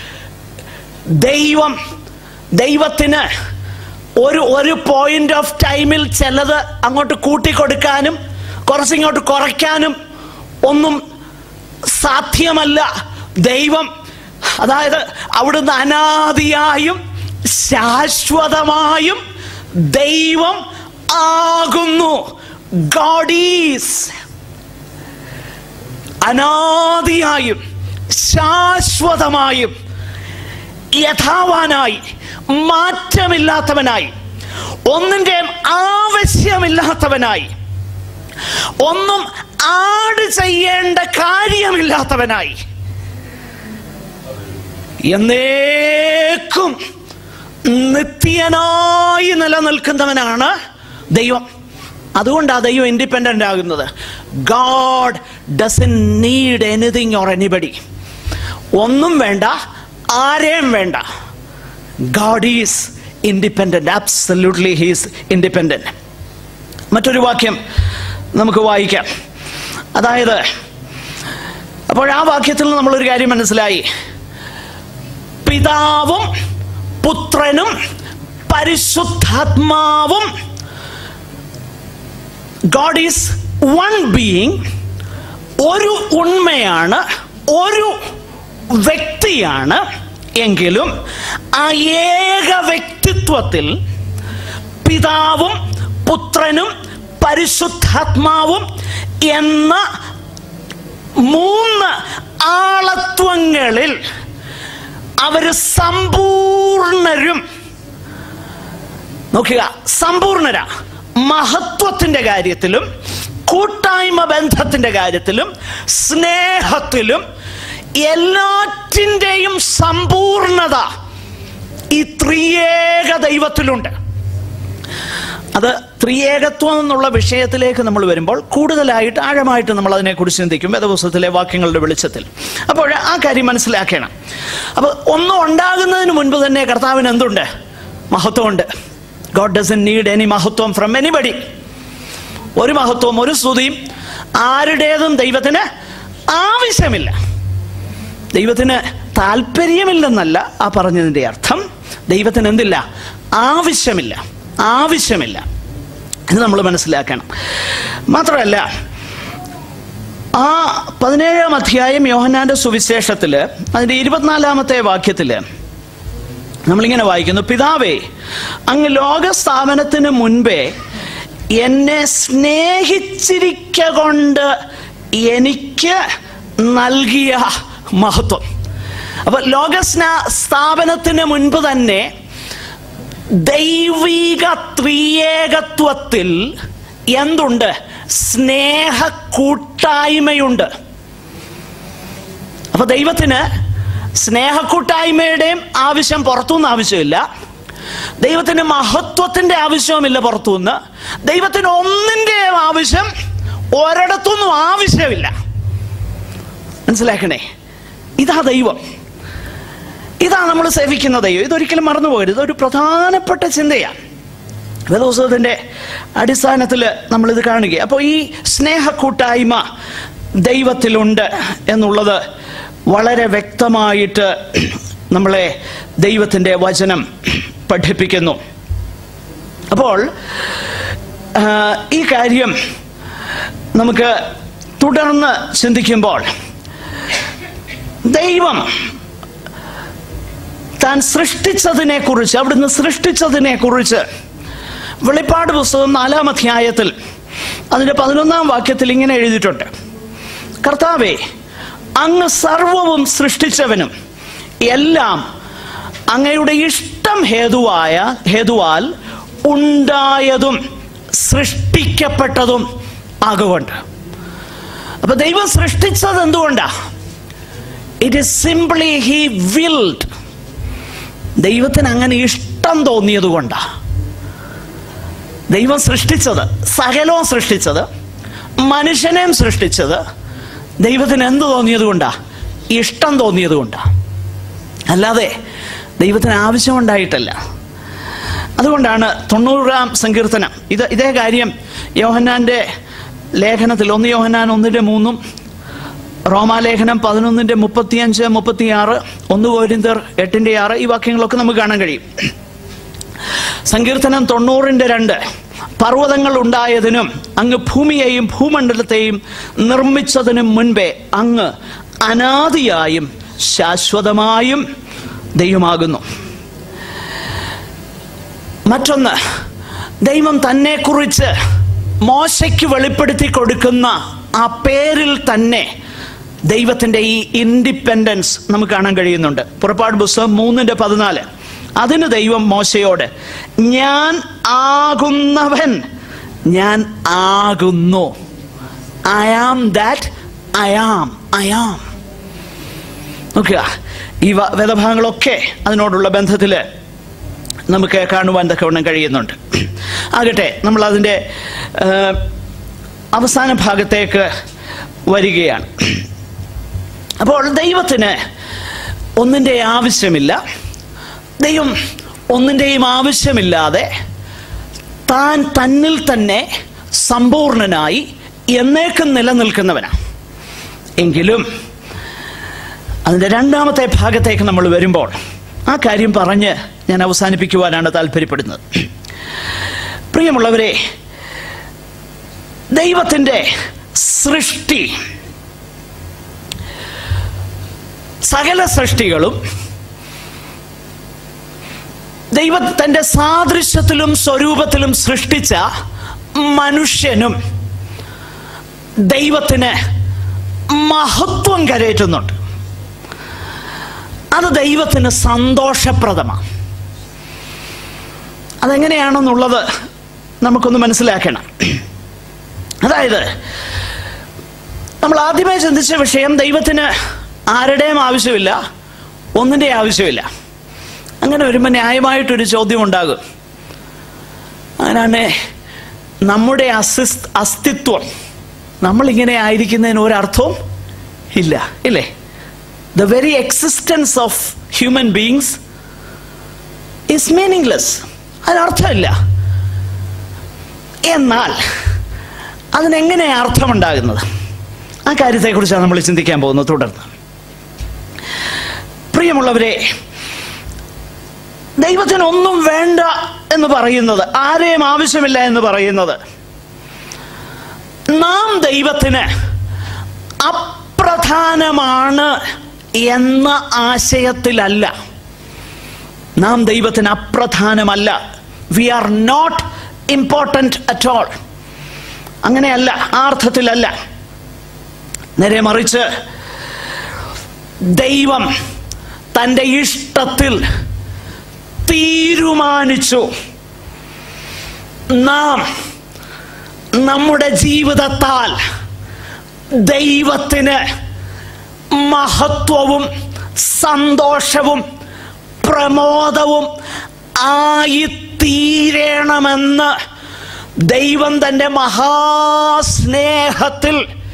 ദൈവം ദൈവത്തിന് ഒരു ഒരു പോയിന്റ് ഓഫ് ടൈമിൽ ചിലത് അങ്ങോട്ട് കൂട്ടിക്കൊടുക്കാനും കുറച്ചിങ്ങോട്ട് കുറയ്ക്കാനും ഒന്നും സാധ്യമല്ല ദൈവം അതായത് അവിടുന്ന് അനാദിയായും ശാശ്വതമായും ദൈവം ആകുന്നു ഗോഡീസ് അനാദിയായും ശാശ്വതമായും യഥാവാനായി മാറ്റമില്ലാത്തവനായി ഒന്നിൻ്റെ ആവശ്യമില്ലാത്തവനായി ഒന്നും ആഡ് ചെയ്യേണ്ട കാര്യമില്ലാത്തവനായി എന്നേക്കും നിത്യനായി നിലനിൽക്കുന്നവനാണ് ദൈവം അതുകൊണ്ടാണ് ദൈവം ഇൻഡിപെൻഡൻ്റ് ആകുന്നത് God doesn't need anything or anybody ഒന്നും വേണ്ട ആരെയും വേണ്ട God is independent absolutely he's independent മറ്റൊരു വാക്യം നമുക്ക് വായിക്കാം അതായത് അപ്പോൾ ആ വാക്യത്തിൽ നിന്ന് നമ്മളൊരു കാര്യം മനസ്സിലായി പിതാവും പുത്രനും പരിശുദ്ധാത്മാവും ഗോഡ് ഈസ് വൺ ബീയിങ് ഒരു ഉണ്മയാണ് ഒരു വ്യക്തിയാണ് എങ്കിലും ആ ഏക വ്യക്തിത്വത്തിൽ പിതാവും പുത്രനും പരിശുദ്ധാത്മാവും എന്ന മൂന്ന് ആളത്വങ്ങളിൽ അവര് സമ്പൂർണരും നോക്കുക സമ്പൂർണര മഹത്വത്തിന്റെ കാര്യത്തിലും കൂട്ടായ്മ ബന്ധത്തിന്റെ കാര്യത്തിലും സ്നേഹത്തിലും എല്ലാറ്റിൻ്റെയും സമ്പൂർണത ഈ ത്രിയേക ദൈവത്തിലുണ്ട് അത് ത്രിയേകത്വം എന്നുള്ള വിഷയത്തിലേക്ക് നമ്മൾ വരുമ്പോൾ കൂടുതലായിട്ട് ആഴമായിട്ട് നമ്മൾ അതിനെക്കുറിച്ച് ചിന്തിക്കും വേദപുസ്തകത്തിലെ വാക്യങ്ങളുടെ വെളിച്ചത്തിൽ അപ്പോൾ ആ കാര്യം മനസ്സിലാക്കണം അപ്പോൾ ഒന്നും ഉണ്ടാകുന്നതിന് മുൻപ് തന്നെ കർത്താവിന് എന്തുണ്ട് മഹത്വമുണ്ട് ഗോഡ് ഡസൻ നീഡ് എനി മഹത്വം ഫ്രം എനിബഡി ഒരു മഹത്വം ഒരു സ്തുതിയും ആരുടേതും ദൈവത്തിന് ആവശ്യമില്ല ദൈവത്തിന് താല്പര്യമില്ലെന്നല്ല ആ പറഞ്ഞതിൻ്റെ അർത്ഥം ദൈവത്തിന് എന്തില്ല ആവശ്യമില്ല ആവശ്യമില്ല ഇത് നമ്മൾ മനസ്സിലാക്കണം മാത്രമല്ല ആ പതിനേഴാം അധ്യായം യോഹന്നാന്റെ സുവിശേഷത്തിൽ അതിൻ്റെ ഇരുപത്തിനാലാമത്തെ വാക്യത്തിൽ നമ്മളിങ്ങനെ വായിക്കുന്നു പിതാവേ അങ്ങ് ലോകസ്ഥാപനത്തിന് മുൻപേ എന്നെ സ്നേഹിച്ചിരിക്ക കൊണ്ട് എനിക്ക് നൽകിയ മഹത്വം അപ്പൊ ലോക സ്ഥാപനത്തിന് മുൻപ് തന്നെ ദൈവിക ത്രിയേകത്വത്തിൽ എന്തുണ്ട് സ്നേഹ കൂട്ടായ്മയുണ്ട് അപ്പൊ ദൈവത്തിന് സ്നേഹക്കൂട്ടായ്മയുടെയും ആവശ്യം പുറത്തുനിന്ന് ആവശ്യമില്ല ദൈവത്തിന് മഹത്വത്തിന്റെ ആവശ്യവുമില്ല പുറത്തുനിന്ന് ദൈവത്തിന് ഒന്നിൻ്റെയും ആവശ്യം ഒരിടത്തുനിന്നും ആവശ്യമില്ല മനസ്സിലാക്കണേ ഇതാ ദൈവം ഇതാ നമ്മൾ സേവിക്കുന്ന ദൈവം ഇതൊരിക്കലും മറന്നുപോകരുത് ഇതൊരു പ്രധാനപ്പെട്ട ചിന്തയാണ് വേദോത്സവത്തിൻ്റെ അടിസ്ഥാനത്തിൽ നമ്മളിത് കാണുക അപ്പോൾ ഈ സ്നേഹ കൂട്ടായ്മ ദൈവത്തിലുണ്ട് എന്നുള്ളത് വളരെ വ്യക്തമായിട്ട് നമ്മളെ ദൈവത്തിൻ്റെ വചനം പഠിപ്പിക്കുന്നു അപ്പോൾ ആ, ഈ കാര്യം നമുക്ക് തുടർന്ന് ചിന്തിക്കുമ്പോൾ ദൈവം താൻ സൃഷ്ടിച്ചതിനെ കുറിച്ച് അവിടുന്ന് സൃഷ്ടിച്ചതിനെ കുറിച്ച് വെളിപ്പാട് പുസ്തകം നാലാം അധ്യായത്തിൽ അതിൻ്റെ പതിനൊന്നാം വാക്യത്തിൽ ഇങ്ങനെ എഴുതിയിട്ടുണ്ട് കർത്താവെ അങ്ങ് സർവവും സൃഷ്ടിച്ചവനും എല്ലാം അങ്ങയുടെ ഇഷ്ടം ഹേതുവായ ഹേതുവാൽ ഉണ്ടായതും സൃഷ്ടിക്കപ്പെട്ടതും ആകുകൊണ്ട് അപ്പൊ ദൈവം സൃഷ്ടിച്ചത് എന്തുകൊണ്ടാ it is simply he willed ദൈവത്തിന് അങ്ങനെ ഇഷ്ടം തോന്നിയത് കൊണ്ടാ ദൈവം സൃഷ്ടിച്ചത് സകലവും സൃഷ്ടിച്ചത് മനുഷ്യനെയും സൃഷ്ടിച്ചത് ദൈവത്തിന് എന്ത് തോന്നിയത് കൊണ്ടാ ഇഷ്ടം തോന്നിയത് കൊണ്ടാ അല്ലാതെ ദൈവത്തിന് ആവശ്യമുണ്ടായിട്ടല്ല അതുകൊണ്ടാണ് തൊണ്ണൂറാം സങ്കീർത്തനം ഇത് ഇതേ കാര്യം യോഹന്നാന്റെ ലേഖനത്തിൽ ഒന്ന് യോഹന്നാൻ ഒന്നിൻ്റെ മൂന്നും റോമാലേഖനം പതിനൊന്നിൻ്റെ മുപ്പത്തിയഞ്ച് മുപ്പത്തിയാറ് ഒന്ന് കോരിന്തർ എട്ടിൻ്റെ ആറ് ഈ വാക്യങ്ങളൊക്കെ നമുക്ക് കാണാൻ കഴിയും സങ്കീർത്തനം തൊണ്ണൂറിൻ്റെ രണ്ട് പർവ്വതങ്ങൾ ഉണ്ടായതിനും അങ്ങ് ഭൂമിയെയും ഭൂമണ്ഡലത്തെയും നിർമ്മിച്ചതിനും മുൻപേ അങ്ങ് അനാദിയായും ശാശ്വതമായും ദൈവമാകുന്നു മറ്റൊന്ന് ദൈവം തന്നെക്കുറിച്ച് മോശയ്ക്ക് വെളിപ്പെടുത്തി കൊടുക്കുന്ന ആ പേരിൽ തന്നെ ദൈവത്തിൻ്റെ ഈ ഇൻഡിപെൻഡൻസ് നമുക്ക് കാണാൻ കഴിയുന്നുണ്ട് പുറപ്പാട് പുസ്തകം മൂന്നിൻ്റെ പതിനാല് അതിന് ദൈവം മോശയോട് ഞാൻ ആകുന്നവൻ ഞാൻ ആകുന്നു I am that I am I am നോക്കുക ഈ വ- വേദഭാഗങ്ങളൊക്കെ അതിനോടുള്ള ബന്ധത്തിൽ നമുക്ക് കാണുവാൻ തക്കവണ്ണം കഴിയുന്നുണ്ട് ആകട്ടെ നമ്മൾ അതിൻ്റെ അവസാന ഭാഗത്തേക്ക് വരികയാണ് അപ്പോൾ ദൈവത്തിന് ഒന്നിൻ്റെ ആവശ്യമില്ല ദൈവം ഒന്നിൻ്റെയും ആവശ്യമില്ലാതെ താൻ തന്നിൽ തന്നെ സമ്പൂർണനായി എന്നേക്കും നിലനിൽക്കുന്നവനാണ് എങ്കിലും അതിൻ്റെ രണ്ടാമത്തെ ഭാഗത്തേക്ക് നമ്മൾ വരുമ്പോൾ ആ കാര്യം പറഞ്ഞ് ഞാൻ അവസാനിപ്പിക്കുവാനാണ് താല്പര്യപ്പെടുന്നത് പ്രിയമുള്ളവരെ ദൈവത്തിൻ്റെ സൃഷ്ടി സകല സൃഷ്ടികളും ദൈവ തൻ്റെ സാദൃശ്യത്തിലും സ്വരൂപത്തിലും സൃഷ്ടിച്ച മനുഷ്യനും ദൈവത്തിന് മഹത്വം കരയറ്റുന്നുണ്ട് അത് ദൈവത്തിന് സന്തോഷപ്രദമാണ് അതെങ്ങനെയാണെന്നുള്ളത് നമുക്കൊന്ന് മനസ്സിലാക്കണം അതായത് നമ്മൾ ആദ്യമേ ചിന്തിച്ച വിഷയം ദൈവത്തിന് ആരുടെയും ആവശ്യമില്ല ഒന്നിൻ്റെ ആവശ്യമില്ല അങ്ങനെ വരുമ്പോൾ ന്യായമായിട്ടൊരു ചോദ്യം ഉണ്ടാകും അങ്ങനെയാണ് നമ്മുടെ അസിസ് അസ്തിത്വം നമ്മളിങ്ങനെ ആയിരിക്കുന്നതിന് ഒരർത്ഥവും ഇല്ല ഇല്ലേ the very existence of human beings is meaningless അതിനർത്ഥമില്ല എന്നാൽ അതിനെങ്ങനെ അർത്ഥമുണ്ടാകുന്നത് ആ കാര്യത്തെക്കുറിച്ചാണ് നമ്മൾ ചിന്തിക്കാൻ പോകുന്നത് തുടർന്ന് പ്രിയമുള്ളവരെ ദൈവത്തിന് ഒന്നും വേണ്ട എന്ന് പറയുന്നത് ആരെയും ആവശ്യമില്ല എന്ന് പറയുന്നത് നാം ദൈവത്തിന് അപ്രധാനമാണ് എന്ന ആശയത്തിലല്ല നാം ദൈവത്തിന് അപ്രധാനമല്ല we are not important at all അങ്ങനെയല്ല ആ അർത്ഥത്തിലല്ല നേരെ മറിച്ച് ദൈവം തൻ്റെ ഇഷ്ടത്തിൽ തീരുമാനിച്ചു നാം നമ്മുടെ ജീവിതത്താൽ ദൈവത്തിന് മഹത്വവും സന്തോഷവും പ്രമോദവും ആയിത്തീരണമെന്ന് ദൈവം തൻ്റെ മഹാസ്നേഹത്തിൽ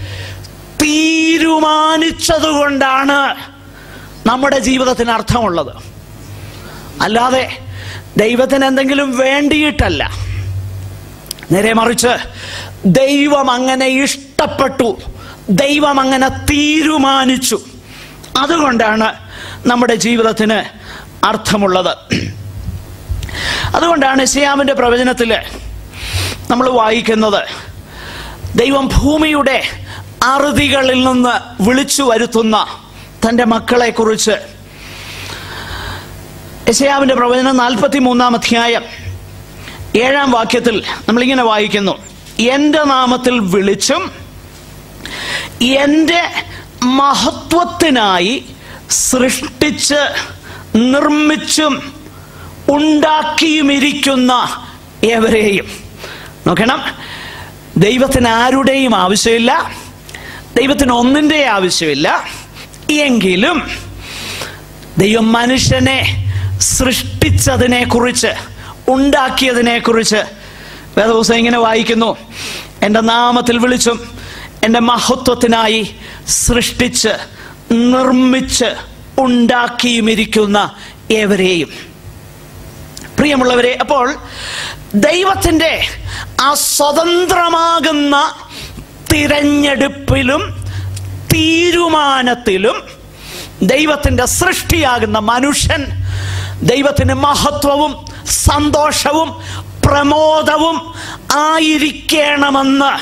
തീരുമാനിച്ചതുകൊണ്ടാണ് നമ്മുടെ ജീവിതത്തിന് അർത്ഥമുള്ളത് അല്ലാതെ ദൈവത്തിന് എന്തെങ്കിലും വേണ്ടിയിട്ടല്ല നേരെ മറിച്ച് ദൈവം അങ്ങനെ ഇഷ്ടപ്പെട്ടു ദൈവം അങ്ങനെ തീരുമാനിച്ചു അതുകൊണ്ടാണ് നമ്മുടെ ജീവിതത്തിന് അർത്ഥമുള്ളത് അതുകൊണ്ടാണ് ഇസ്ലാമിൻ്റെ പ്രവചനത്തിൽ നമ്മൾ വായിക്കുന്നത് ദൈവം ഭൂമിയുടെ അറുതികളിൽ നിന്ന് വിളിച്ചു വരുത്തുന്ന തൻ്റെ മക്കളെക്കുറിച്ച് യശയാവിൻ്റെ പ്രവചനം നാൽപ്പത്തി മൂന്നാം അധ്യായം ഏഴാം വാക്യത്തിൽ നമ്മളിങ്ങനെ വായിക്കുന്നു എൻ്റെ നാമത്തിൽ വിളിച്ചും എൻ്റെ മഹത്വത്തിനായി സൃഷ്ടിച്ച് നിർമ്മിച്ചും ഉണ്ടാക്കിയുമിരിക്കുന്ന എവരെയും നോക്കണം ദൈവത്തിന് ആരുടെയും ആവശ്യമില്ല ദൈവത്തിന് ഒന്നിൻ്റെ ആവശ്യമില്ല എങ്കിലും ദൈവം മനുഷ്യനെ സൃഷ്ടിച്ചതിനെ കുറിച്ച് ഉണ്ടാക്കിയതിനെ കുറിച്ച് വേദപുസ്തകം ഇങ്ങനെ വായിക്കുന്നു എൻ്റെ നാമത്തിൽ വിളിച്ചും എൻ്റെ മഹത്വത്തിനായി സൃഷ്ടിച്ച് നിർമ്മിച്ച് ഉണ്ടാക്കിയുമിരിക്കുന്ന ഏവരെയും പ്രിയമുള്ളവരെ അപ്പോൾ ദൈവത്തിൻ്റെ ആ സ്വതന്ത്രമാകുന്ന തിരഞ്ഞെടുപ്പിലും തീരുമാനത്തിലും ദൈവത്തിൻ്റെ സൃഷ്ടിയാകുന്ന മനുഷ്യൻ ദൈവത്തിന് മഹത്വവും സന്തോഷവും പ്രമോദവും ആയിരിക്കണമെന്ന്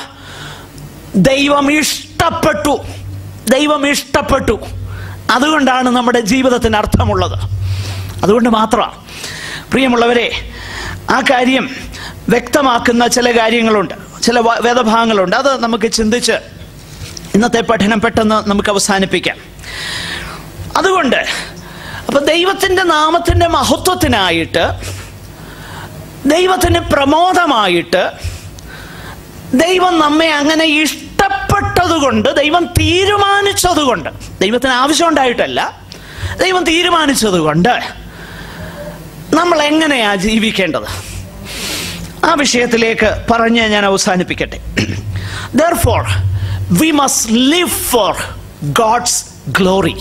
ദൈവം ഇഷ്ടപ്പെട്ടു ദൈവം ഇഷ്ടപ്പെട്ടു അതുകൊണ്ടാണ് നമ്മുടെ ജീവിതത്തിന് അർത്ഥമുള്ളത് അതുകൊണ്ട് മാത്രം പ്രിയമുള്ളവരെ ആ കാര്യം വ്യക്തമാക്കുന്ന ചില കാര്യങ്ങളുണ്ട് ചില വ- വേദഭാഗങ്ങളുണ്ട് അത് നമുക്ക് ചിന്തിച്ച് ഇന്നത്തെ പഠനം പെട്ടെന്ന് നമുക്ക് അവസാനിപ്പിക്കാം അതുകൊണ്ട് അപ്പൊ ദൈവത്തിൻ്റെ നാമത്തിൻ്റെ മഹത്വത്തിനായിട്ട് ദൈവത്തിന് പ്രമോദമായിട്ട് ദൈവം നമ്മെ അങ്ങനെ ഇഷ്ടപ്പെട്ടതുകൊണ്ട് ദൈവം തീരുമാനിച്ചതുകൊണ്ട് ദൈവത്തിന് ആവശ്യമുണ്ടായിട്ടല്ല ദൈവം തീരുമാനിച്ചതുകൊണ്ട് നമ്മൾ എങ്ങനെയാ ജീവിക്കേണ്ടത് ആ വിഷയത്തിലേക്ക് പറഞ്ഞ് ഞാൻ അവസാനിപ്പിക്കട്ടെ therefore we must live for God's glory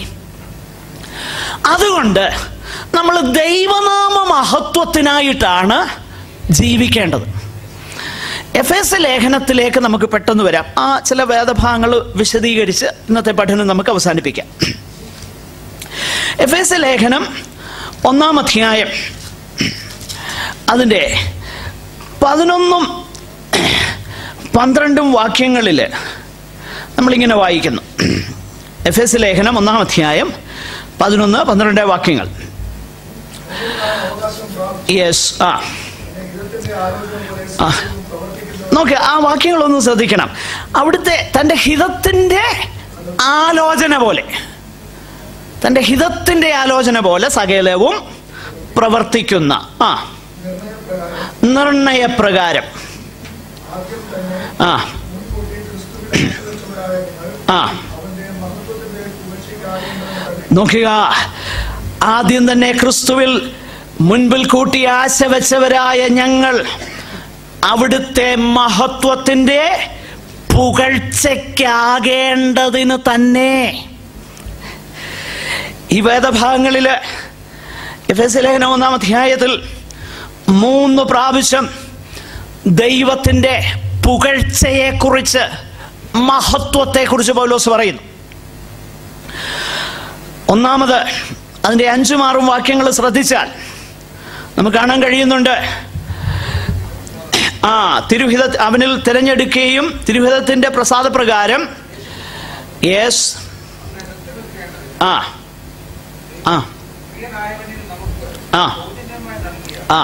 അതുകൊണ്ട് നമ്മൾ ദൈവനാമ മഹത്വത്തിനായിട്ടാണ് ജീവിക്കേണ്ടത് എഫ് എസ് ലേഖനത്തിലേക്ക് നമുക്ക് പെട്ടെന്ന് വരാം ആ ചില വേദഭാഗങ്ങൾ വിശദീകരിച്ച് ഇന്നത്തെ പഠനം നമുക്ക് അവസാനിപ്പിക്കാം എഫ് എസ് ലേഖനം ഒന്നാം അധ്യായം അതിൻ്റെ പതിനൊന്നും പന്ത്രണ്ടും വാക്യങ്ങളിൽ നമ്മളിങ്ങനെ വായിക്കുന്നു എഫ് എസ് ലേഖനം ഒന്നാം അധ്യായം പതിനൊന്ന് പന്ത്രണ്ട് വാക്യങ്ങൾ അവകാശം പ്രാപിച്ചു യെസ് ആ ഹിതത്തിന്റെ ആലോചന പോലെ ആ. സത്യവും പ്രവർത്തിക്കുന്ന നോക്ക് ആ വാക്യങ്ങളൊന്ന് ശ്രദ്ധിക്കണം അവിടുത്തെ തൻ്റെ ഹിതത്തിൻ്റെ ആലോചന പോലെ തൻ്റെ ഹിതത്തിൻ്റെ ആലോചന പോലെ സകലവും പ്രവർത്തിക്കുന്ന ആ നിർണയപ്രകാരം നിർണയപ്രകാരം ആദ്യം തന്നെ ആ മുൻകൂട്ടി ക്രിസ്തുവിൽ വിശ്വസിച്ചവരായ നിങ്ങൾ ആ അവന്റെ മഹത്വത്തിന്റെ പുകഴ്ചയ്ക്കാകുന്ന നോക്കുക ആദ്യം തന്നെ ക്രിസ്തുവിൽ മുൻപിൽ കൂട്ടി ആശ വെച്ചവരായ ഞങ്ങൾ അവിടുത്തെ മഹത്വത്തിൻ്റെ പുകഴ്ചയ്ക്കാകേണ്ടതിന് തന്നെ ഈ വേദഭാഗങ്ങളിൽ എഫ് എസ് ലേഖനം ഒന്നാം അധ്യായത്തിൽ മൂന്ന് പ്രാവശ്യം ദൈവത്തിൻ്റെ പുകഴ്ചയെക്കുറിച്ച് മഹത്വത്തെക്കുറിച്ച് പൗലോസ് പറയുന്നു ഒന്നാമത് അതിൻ്റെ അഞ്ചും ആറും വാക്യങ്ങൾ ശ്രദ്ധിച്ചാൽ നമുക്ക് കാണാൻ കഴിയുന്നുണ്ട് ആ തിരുഹിത അവനിൽ തിരഞ്ഞെടുക്കുകയും തിരുഹിതത്തിൻ്റെ പ്രസാദപ്രകാരം യെസ് ആ ആ ആ ആ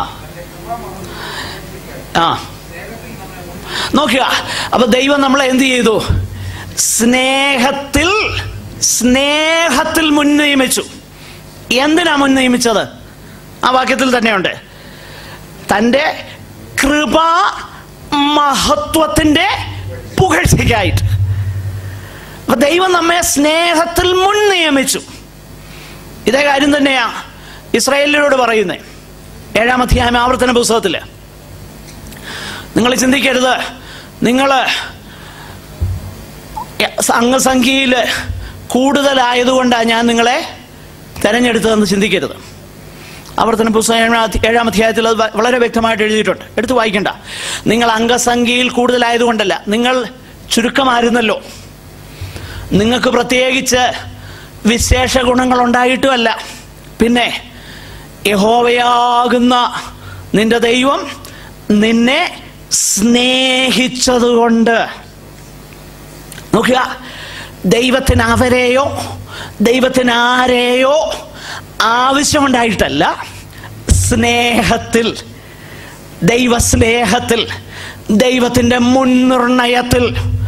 ആ നോക്കുക അപ്പൊ ദൈവം നമ്മളെ എന്ത് ചെയ്തു സ്നേഹത്തിൽ സ്നേഹത്തിൽ മുൻ നിയമിച്ചു എന്തിനാ മുൻ നിയമിച്ചത് ആ വാക്യത്തിൽ തന്നെയുണ്ട് തൻ്റെ കൃപ മഹത്വത്തിൻ്റെ പുകഴ്ചയ്ക്കായിട്ട് അപ്പൊ ദൈവം നമ്മെ സ്നേഹത്തിൽ മുൻ നിയമിച്ചു ഇതേ കാര്യം തന്നെയാ ഇസ്രായേലിനോട് പറയുന്നത് ഏഴാം അധ്യായം ആവർത്തന പുസ്തകത്തിൽ നിങ്ങൾ ചിന്തിക്കരുത് നിങ്ങൾ അംഗസംഖ്യയിൽ കൂടുതലായതുകൊണ്ടാണ് ഞാൻ നിങ്ങളെ തിരഞ്ഞെടുത്തതെന്ന് ചിന്തിക്കരുത് ആവർത്തന പുസ്തകം ഏഴാം അധ്യ- ഏഴാം അധ്യായത്തിൽ അത് വ- വളരെ വ്യക്തമായിട്ട് എഴുതിയിട്ടുണ്ട് എടുത്തു വായിക്കണ്ട നിങ്ങൾ അംഗസംഖ്യയിൽ കൂടുതലായതുകൊണ്ടല്ല നിങ്ങൾ ചുരുക്കമായിരുന്നല്ലോ നിങ്ങൾക്ക് പ്രത്യേകിച്ച് വിശേഷ ഗുണങ്ങൾ ഉണ്ടായിട്ടുമല്ല പിന്നെ യഹോവയാകുന്ന നിന്റെ ദൈവം നിന്നെ സ്നേഹിച്ചതുകൊണ്ട് നോക്കുക ദൈവത്തിന് അവരെയോ ദൈവത്തിന് ആരെയോ ആവശ്യമുണ്ടായിട്ടല്ല സ്നേഹത്തിൽ ദൈവസ്നേഹത്തിൽ ദൈവത്തിൻ്റെ മുൻനിർണയത്തിൽ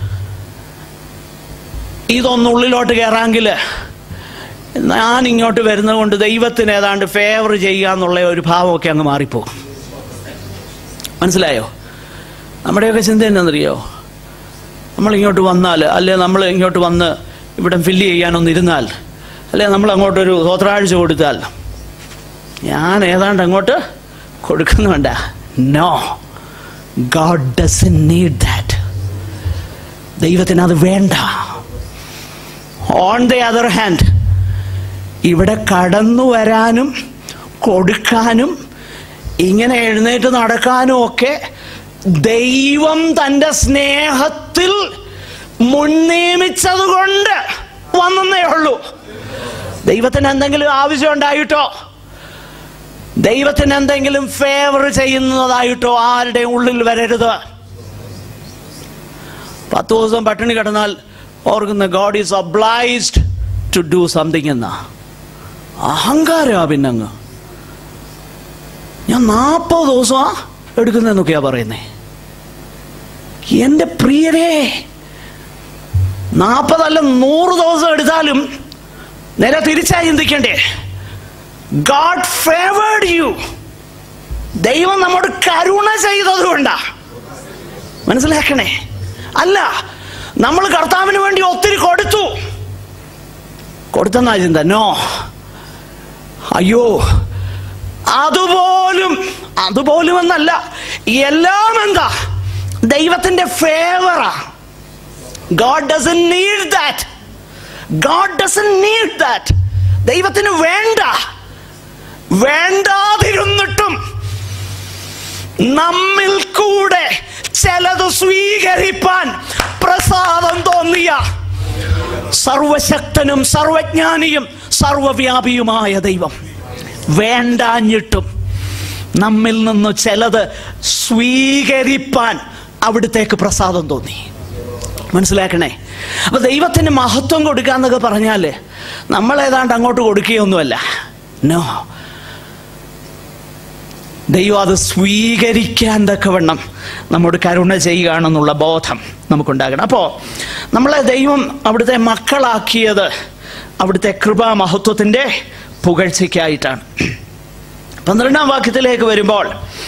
ഇതൊന്നുള്ളിലോട്ട് കയറാമെങ്കിൽ ഞാൻ ഇങ്ങോട്ട് വരുന്നത് കൊണ്ട് ദൈവത്തിന് ഏതാണ്ട് ഫേവർ ചെയ്യുക എന്നുള്ള ഒരു ഭാവമൊക്കെ അങ്ങ് മാറിപ്പോകും മനസ്സിലായോ നമ്മുടെയൊക്കെ ചിന്ത എന്നാണെന്നറിയോ നമ്മൾ ഇങ്ങോട്ട് വന്നാൽ അല്ലെ നമ്മൾ ഇങ്ങോട്ട് വന്ന് ഇവിടെ ഫില്ല് ചെയ്യാനൊന്നിരുന്നാൽ അല്ലെ നമ്മൾ അങ്ങോട്ടൊരു സ്വത്രാഴ്ച കൊടുത്താൽ ഞാൻ ഏതാണ്ട് അങ്ങോട്ട് കൊടുക്കുന്നുണ്ട no God doesn't need that ദൈവത്തിന് അത് വേണ്ട ഓൺ ദി അതർ ഹാൻഡ് ഇവിടെ കടന്നു വരാനും കൊടുക്കാനും ഇങ്ങനെ എഴുന്നേറ്റ് നടക്കാനും ഒക്കെ ദൈവം തൻ്റെ സ്നേഹത്തിൽ മുൻനിയമിച്ചത് കൊണ്ട് വന്നേ ഉള്ളൂ ദൈവത്തിന് എന്തെങ്കിലും ആവശ്യം ഉണ്ടായിട്ടോ ദൈവത്തിന് എന്തെങ്കിലും ഫേവർ ചെയ്യുന്നതായിട്ടോ ആരുടെ ഉള്ളിൽ വരരുത് പത്ത് ദിവസം പട്ടിണി കിടന്നാൽ ഓർക്കുന്ന God is obliged to do something എന്ന അഹങ്കാരമാ പിന്നങ്ങ് ഞാൻ നാൽപ്പത് ദിവസമാ എടുക്കുന്നതെന്നൊക്കെയാ പറയുന്നേ എൻ്റെ പ്രിയരേ നാൽപ്പതല്ല നൂറ് ദിവസം എടുത്താലും നേരെ തിരിച്ചായി ചിന്തിക്കണ്ടേ ഗാഡ് ഫേവേർഡ് യു ദൈവം നമ്മോട് കരുണ ചെയ്തത് കൊണ്ടാ മനസ്സിലാക്കണേ അല്ല നമ്മൾ കർത്താവിന് വേണ്ടി ഒത്തിരി കൊടുത്തു കൊടുത്തെന്നാ ചിന്ത നോ അയ്യോ അതുപോലും അതുപോലും എന്നല്ല എല്ലാം എന്താ ദൈവത്തിന്റെ ഫേവറാ God doesn't need that God doesn't need that ദൈവത്തിന് വേണ്ട വേണ്ടാതിരുന്നിട്ടും നമ്മിൽ കൂടെ ചിലത് സ്വീകരിപ്പാൻ പ്രസാദം തോന്നിയ സർവശക്തനും സർവജ്ഞാനിയും സർവവ്യാപിയുമായ ദൈവം വേണ്ടാഞ്ഞിട്ടും നമ്മിൽ നിന്ന് ചിലത് സ്വീകരിപ്പാൻ അവിടുത്തേക്ക് പ്രസാദം തോന്നി മനസ്സിലാക്കണേ അപ്പൊ ദൈവത്തിന് മഹത്വം കൊടുക്കുക എന്നൊക്കെ പറഞ്ഞാൽ നമ്മൾ ഏതാണ്ട് അങ്ങോട്ട് കൊടുക്കുകയൊന്നുമല്ല നോ ദൈവം അത് സ്വീകരിക്കാൻ തക്കവണ്ണം നമ്മോട് കരുണ ചെയ്യുകയാണെന്നുള്ള ബോധം നമുക്കുണ്ടാകണം അപ്പോൾ നമ്മളെ ദൈവം അവിടുത്തെ മക്കളാക്കിയത് അവിടുത്തെ കൃപാമഹത്വത്തിൻ്റെ പുകഴ്ചയ്ക്കായിട്ടാണ് പന്ത്രണ്ടാം വാക്യത്തിലേക്ക് വരുമ്പോൾ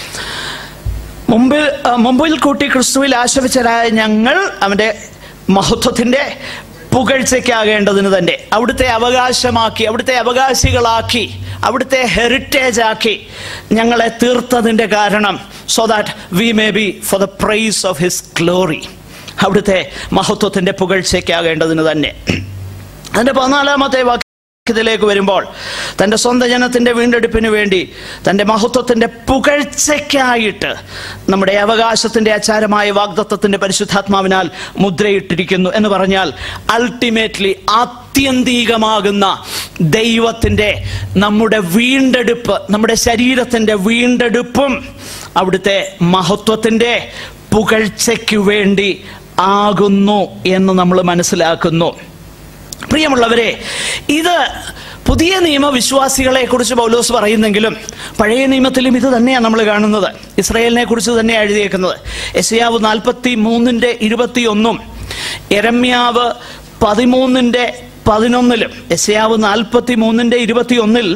മുമ്പിൽ ആ, മുമ്പിൽ കൂട്ടി ക്രിസ്തുവിൽ ആശവിച്ചരായ ഞങ്ങൾ അവൻ്റെ മഹത്വത്തിൻ്റെ പുകഴ്ചയ്ക്കാകേണ്ടതിന് തന്നെ അവിടുത്തെ അവകാശമാക്കി അവിടുത്തെ അവകാശികളാക്കി അവിടുത്തെ ഹെറിറ്റേജ് ആക്കി ഞങ്ങളെ തീർത്തതിൻ്റെ കാരണം so that we may be for the praise of his glory അവിടുത്തെ മഹത്വത്തിൻ്റെ പുകഴ്ചയ്ക്കാകേണ്ടതിന് തന്നെ അതിൻ്റെ പതിനാലാമത്തെ വാക്യത്തിലേക്ക് വരുമ്പോൾ തൻ്റെ സ്വന്തം ജനത്തിൻ്റെ വീണ്ടെടുപ്പിന് വേണ്ടി തൻ്റെ മഹത്വത്തിൻ്റെ പുകഴ്ചയ്ക്കായിട്ട് നമ്മുടെ അവകാശത്തിൻ്റെ അച്ചാരമായ വാഗ്ദത്വത്തിൻ്റെ പരിശുദ്ധാത്മാവിനാൽ മുദ്രയിട്ടിരിക്കുന്നു എന്ന് പറഞ്ഞാൽ അൾട്ടിമേറ്റ്ലി ആത്യന്തികമാകുന്ന ദൈവത്തിൻ്റെ നമ്മുടെ വീണ്ടെടുപ്പ് നമ്മുടെ ശരീരത്തിൻ്റെ വീണ്ടെടുപ്പും അവിടുത്തെ മഹത്വത്തിൻ്റെ പുകഴ്ചയ്ക്ക് വേണ്ടി ആകുന്നു എന്ന് നമ്മൾ മനസ്സിലാക്കുന്നു പ്രിയമുള്ളവരെ ഇത് പുതിയ നിയമവിശ്വാസികളെ കുറിച്ച് പൗലോസ് പറയുന്നെങ്കിലും പഴയ നിയമത്തിലും ഇത് തന്നെയാണ് നമ്മൾ കാണുന്നത് ഇസ്രയേലിനെ കുറിച്ച് തന്നെയാണ് എഴുതിയേക്കുന്നത് എസയാവ് നാൽപ്പത്തി മൂന്നിൻ്റെ ഇരുപത്തിയൊന്നും എരമ്യാവ് പതിമൂന്നിൻ്റെ പതിനൊന്നിലും എസയാവ് നാൽപ്പത്തി മൂന്നിൻ്റെ ഇരുപത്തിയൊന്നിൽ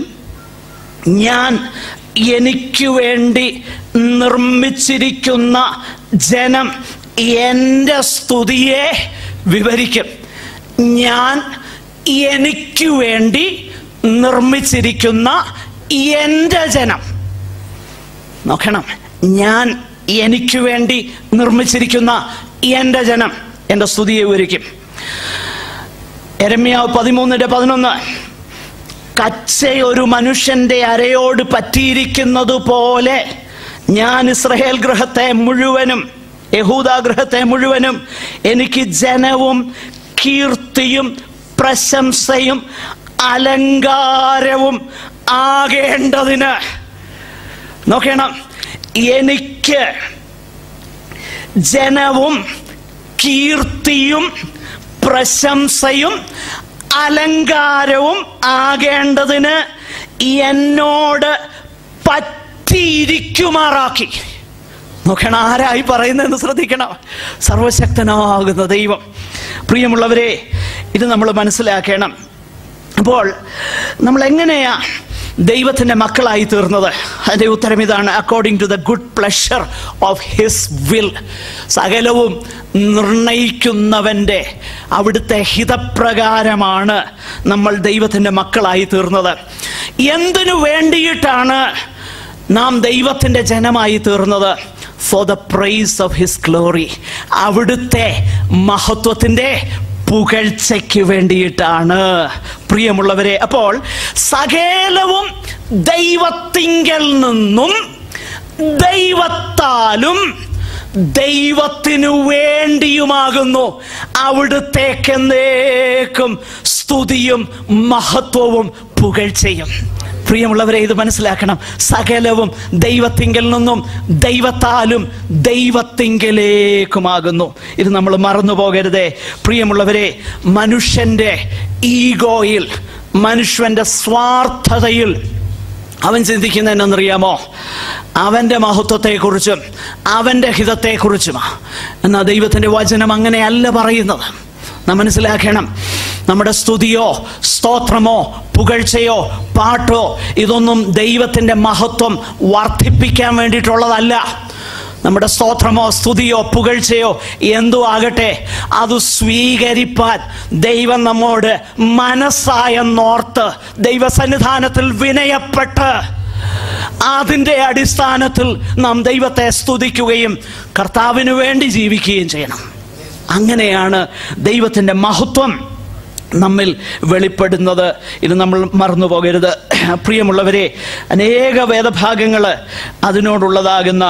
ഞാൻ എനിക്ക് വേണ്ടി നിർമ്മിച്ചിരിക്കുന്ന ജനം എൻ്റെ സ്തുതിയെ വിവരിക്കും ഞാൻ എനിക്ക് വേണ്ടി നിർമ്മിച്ചിരിക്കുന്ന എൻ്റെ ജനം നോക്കണം ഞാൻ എനിക്ക് വേണ്ടി നിർമ്മിച്ചിരിക്കുന്ന എൻ്റെ ജനം എൻ്റെ സ്തുതിയെ വിവരിക്കും എരമ്യാവ് പതിമൂന്നിൻ്റെ പതിനൊന്ന് കച്ചയൊരു മനുഷ്യന്റെ അരയോട് പറ്റിയിരിക്കുന്നത് പോലെ ഞാൻ ഇസ്രയേൽ ഗൃഹത്തെ മുഴുവനും യഹൂദ ഗൃഹത്തെ മുഴുവനും എനിക്ക് ജനവും കീർത്തിയും പ്രശംസയും അലങ്കാരവും ആകേണ്ടതിന് നോക്കണം എനിക്ക് ജനവും കീർത്തിയും പ്രശംസയും അലങ്കാരവും ആകേണ്ടതിന് എന്നോട് പറ്റിയിരിക്കുമാറാക്കി നോക്കണം ആരായി പറയുന്നതെന്ന് ശ്രദ്ധിക്കണം സർവശക്തനാകുന്ന ദൈവം പ്രിയമുള്ളവരെ ഇത് നമ്മൾ മനസ്സിലാക്കണം അപ്പോൾ നമ്മൾ എങ്ങനെയാ ദൈവത്തിൻ്റെ മക്കളായി തീർന്നത് അതിൻ്റെ ഉത്തരം ഇതാണ് according to the good pleasure of his will സകലവും നിർണയിക്കുന്നവൻ്റെ അവിടുത്തെ ഹിതപ്രകാരമാണ് നമ്മൾ ദൈവത്തിൻ്റെ മക്കളായി തീർന്നത് എന്തിനു വേണ്ടിയിട്ടാണ് നാം ദൈവത്തിൻ്റെ ജനമായി തീർന്നത് for the praise of his glory അവിടുത്തെ മഹത്വത്തിൻ്റെ പുകഴ്ചയ്ക്ക് വേണ്ടിയിട്ടാണ് പ്രിയമുള്ളവരെ അപ്പോൾ സകലവും ദൈവത്തിങ്കൽ നിന്നും ദൈവത്താലും ദൈവത്തിനു വേണ്ടിയുമാകുന്നു അവിടുത്തേക്കെന്നേക്കും സ്തുതിയും മഹത്വവും പുകഴ്ചയും പ്രിയമുള്ളവരെ ഇത് മനസ്സിലാക്കണം സകലവും ദൈവത്തിങ്കൽ നിന്നും ദൈവത്താലും ദൈവത്തിങ്കലേക്കുമാകുന്നു ഇത് നമ്മൾ മറന്നു പോകരുതേ പ്രിയമുള്ളവരെ മനുഷ്യൻ്റെ ഈഗോയിൽ മനുഷ്യൻ്റെ സ്വാർത്ഥതയിൽ അവൻ ചിന്തിക്കുന്ന എന്നറിയാമോ അവൻ്റെ മഹത്വത്തെക്കുറിച്ചും അവൻ്റെ ഹിതത്തെക്കുറിച്ചുമാ എന്നാൽ ദൈവത്തിൻ്റെ വചനം അങ്ങനെയല്ല പറയുന്നത് നാം മനസ്സിലാക്കണം നമ്മുടെ സ്തുതിയോ സ്തോത്രമോ പുകഴ്ചയോ പാട്ടോ ഇതൊന്നും ദൈവത്തിൻ്റെ മഹത്വം വർദ്ധിപ്പിക്കാൻ വേണ്ടിയിട്ടുള്ളതല്ല നമ്മുടെ സ്തോത്രമോ സ്തുതിയോ പുകഴ്ചയോ എന്തോ ആകട്ടെ അത് സ്വീകരിപ്പാൻ ദൈവം നമ്മോട് മനസ്സായെന്നോർത്ത് ദൈവസന്നിധാനത്തിൽ വിനയപ്പെട്ട് അതിൻ്റെ അടിസ്ഥാനത്തിൽ നാം ദൈവത്തെ സ്തുതിക്കുകയും കർത്താവിന് വേണ്ടി ജീവിക്കുകയും ചെയ്യണം അങ്ങനെയാണ് ദൈവത്തിൻ്റെ മഹത്വം നമ്മിൽ വെളിപ്പെടുന്നത് ഇത് നമ്മൾ മറന്നു പോകരുത് പ്രിയമുള്ളവരെ അനേക വേദഭാഗങ്ങൾ അതിനോടുള്ളതാകുന്ന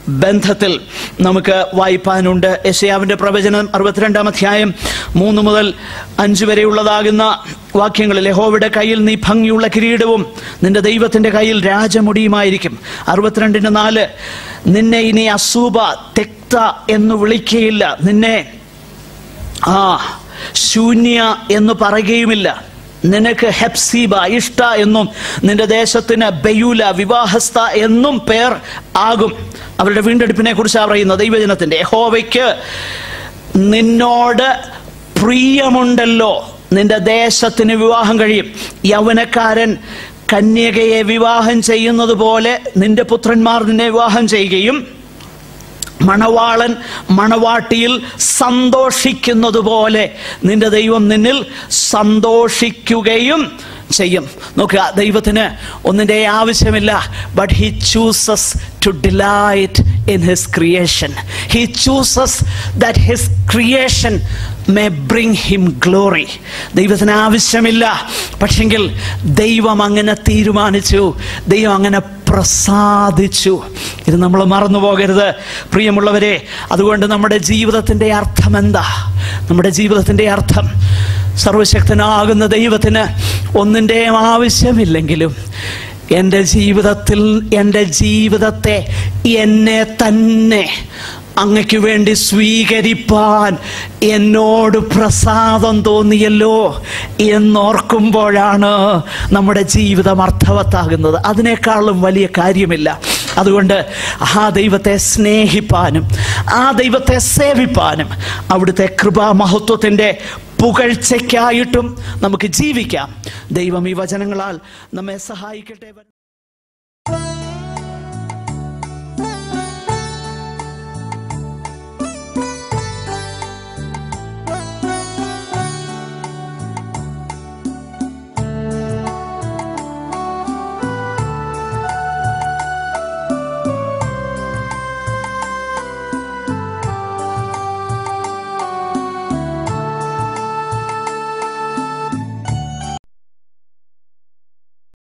ബന്ധത്തിൽ നമുക്ക് വായിപ്പാനുണ്ട് യശയാവിൻ്റെ പ്രവചനം അറുപത്തിരണ്ടാം അധ്യായം മൂന്ന് മുതൽ അഞ്ച് വരെയുള്ളതാകുന്ന വാക്യങ്ങളിൽ യഹോവയുടെ കയ്യിൽ നീ ഭംഗിയുള്ള കിരീടവും നിന്റെ ദൈവത്തിൻ്റെ കയ്യിൽ രാജമുടിയുമായിരിക്കും അറുപത്തിരണ്ടിന് നാല് നിന്നെ ഇനി അസൂബ തെക്ത എന്ന് വിളിക്കുകയില്ല നിന്നെ ആ ശൂന്യ എന്ന് പറയുകയുമില്ല നിനക്ക് ഹെപ്സീബ ഇഷ്ട എന്നും നിന്റെ ദേശത്തിന് ബയൂല വിവാഹസ്ഥ എന്നും പേർ ആകും അവരുടെ വീണ്ടെടുപ്പിനെ കുറിച്ചാണ് പറയുന്നത് ദൈവജനത്തിന്റെ യഹോവയ്ക്ക് നിന്നോട് പ്രിയമുണ്ടല്ലോ നിന്റെ ദേശത്തിന് വിവാഹം കഴിയും യൗവനക്കാരൻ കന്യകയെ വിവാഹം ചെയ്യുന്നത് പോലെ നിന്റെ പുത്രന്മാർ നിന്നെ വിവാഹം ചെയ്യുകയും മണവാളൻ മണവാട്ടിയിൽ സന്തോഷിക്കുന്നത് പോലെ നിന്റെ ദൈവം നിന്നിൽ സന്തോഷിക്കുകയും ചെയ്യും നോക്കുക ദൈവത്തിന് ഒന്നിൻ്റെ ആവശ്യമില്ല but he chooses to delight in his creation he chooses that his creation may bring him glory ദൈവത്തിന് ആവശ്യമില്ല പക്ഷെങ്കിൽ ദൈവം അങ്ങനെ തീരുമാനിച്ചു ദൈവം അങ്ങനെ പ്രസാദിച്ചു ഇത് നമ്മൾ മറന്നു പോകരുത് പ്രിയമുള്ളവരെ അതുകൊണ്ട് നമ്മുടെ ജീവിതത്തിൻ്റെ അർത്ഥം എന്താ നമ്മുടെ ജീവിതത്തിൻ്റെ അർത്ഥം സർവശക്തനാകുന്ന ദൈവത്തിന് ഒന്നിൻ്റെയും ആവശ്യമില്ലെങ്കിലും എൻ്റെ ജീവിതത്തിൽ എൻ്റെ ജീവിതത്തെ എന്നെ തന്നെ അങ്ങയ്ക്ക് വേണ്ടി സ്വീകരിപ്പാൻ എന്നോട് പ്രസാദം തോന്നിയല്ലോ എന്നോർക്കുമ്പോഴാണ് നമ്മുടെ ജീവിതം അർത്ഥവത്താകുന്നത് അതിനേക്കാളും വലിയ കാര്യമില്ല അതുകൊണ്ട് ആ ദൈവത്തെ സ്നേഹിപ്പാനും ആ ദൈവത്തെ സേവിപ്പാനും അവിടുത്തെ കൃപാമഹത്വത്തിൻ്റെ പുകഴ്ചയ്ക്കായിട്ടും നമുക്ക് ജീവിക്കാം ദൈവം ഈ വചനങ്ങളാൽ നമ്മെ സഹായിക്കട്ടെ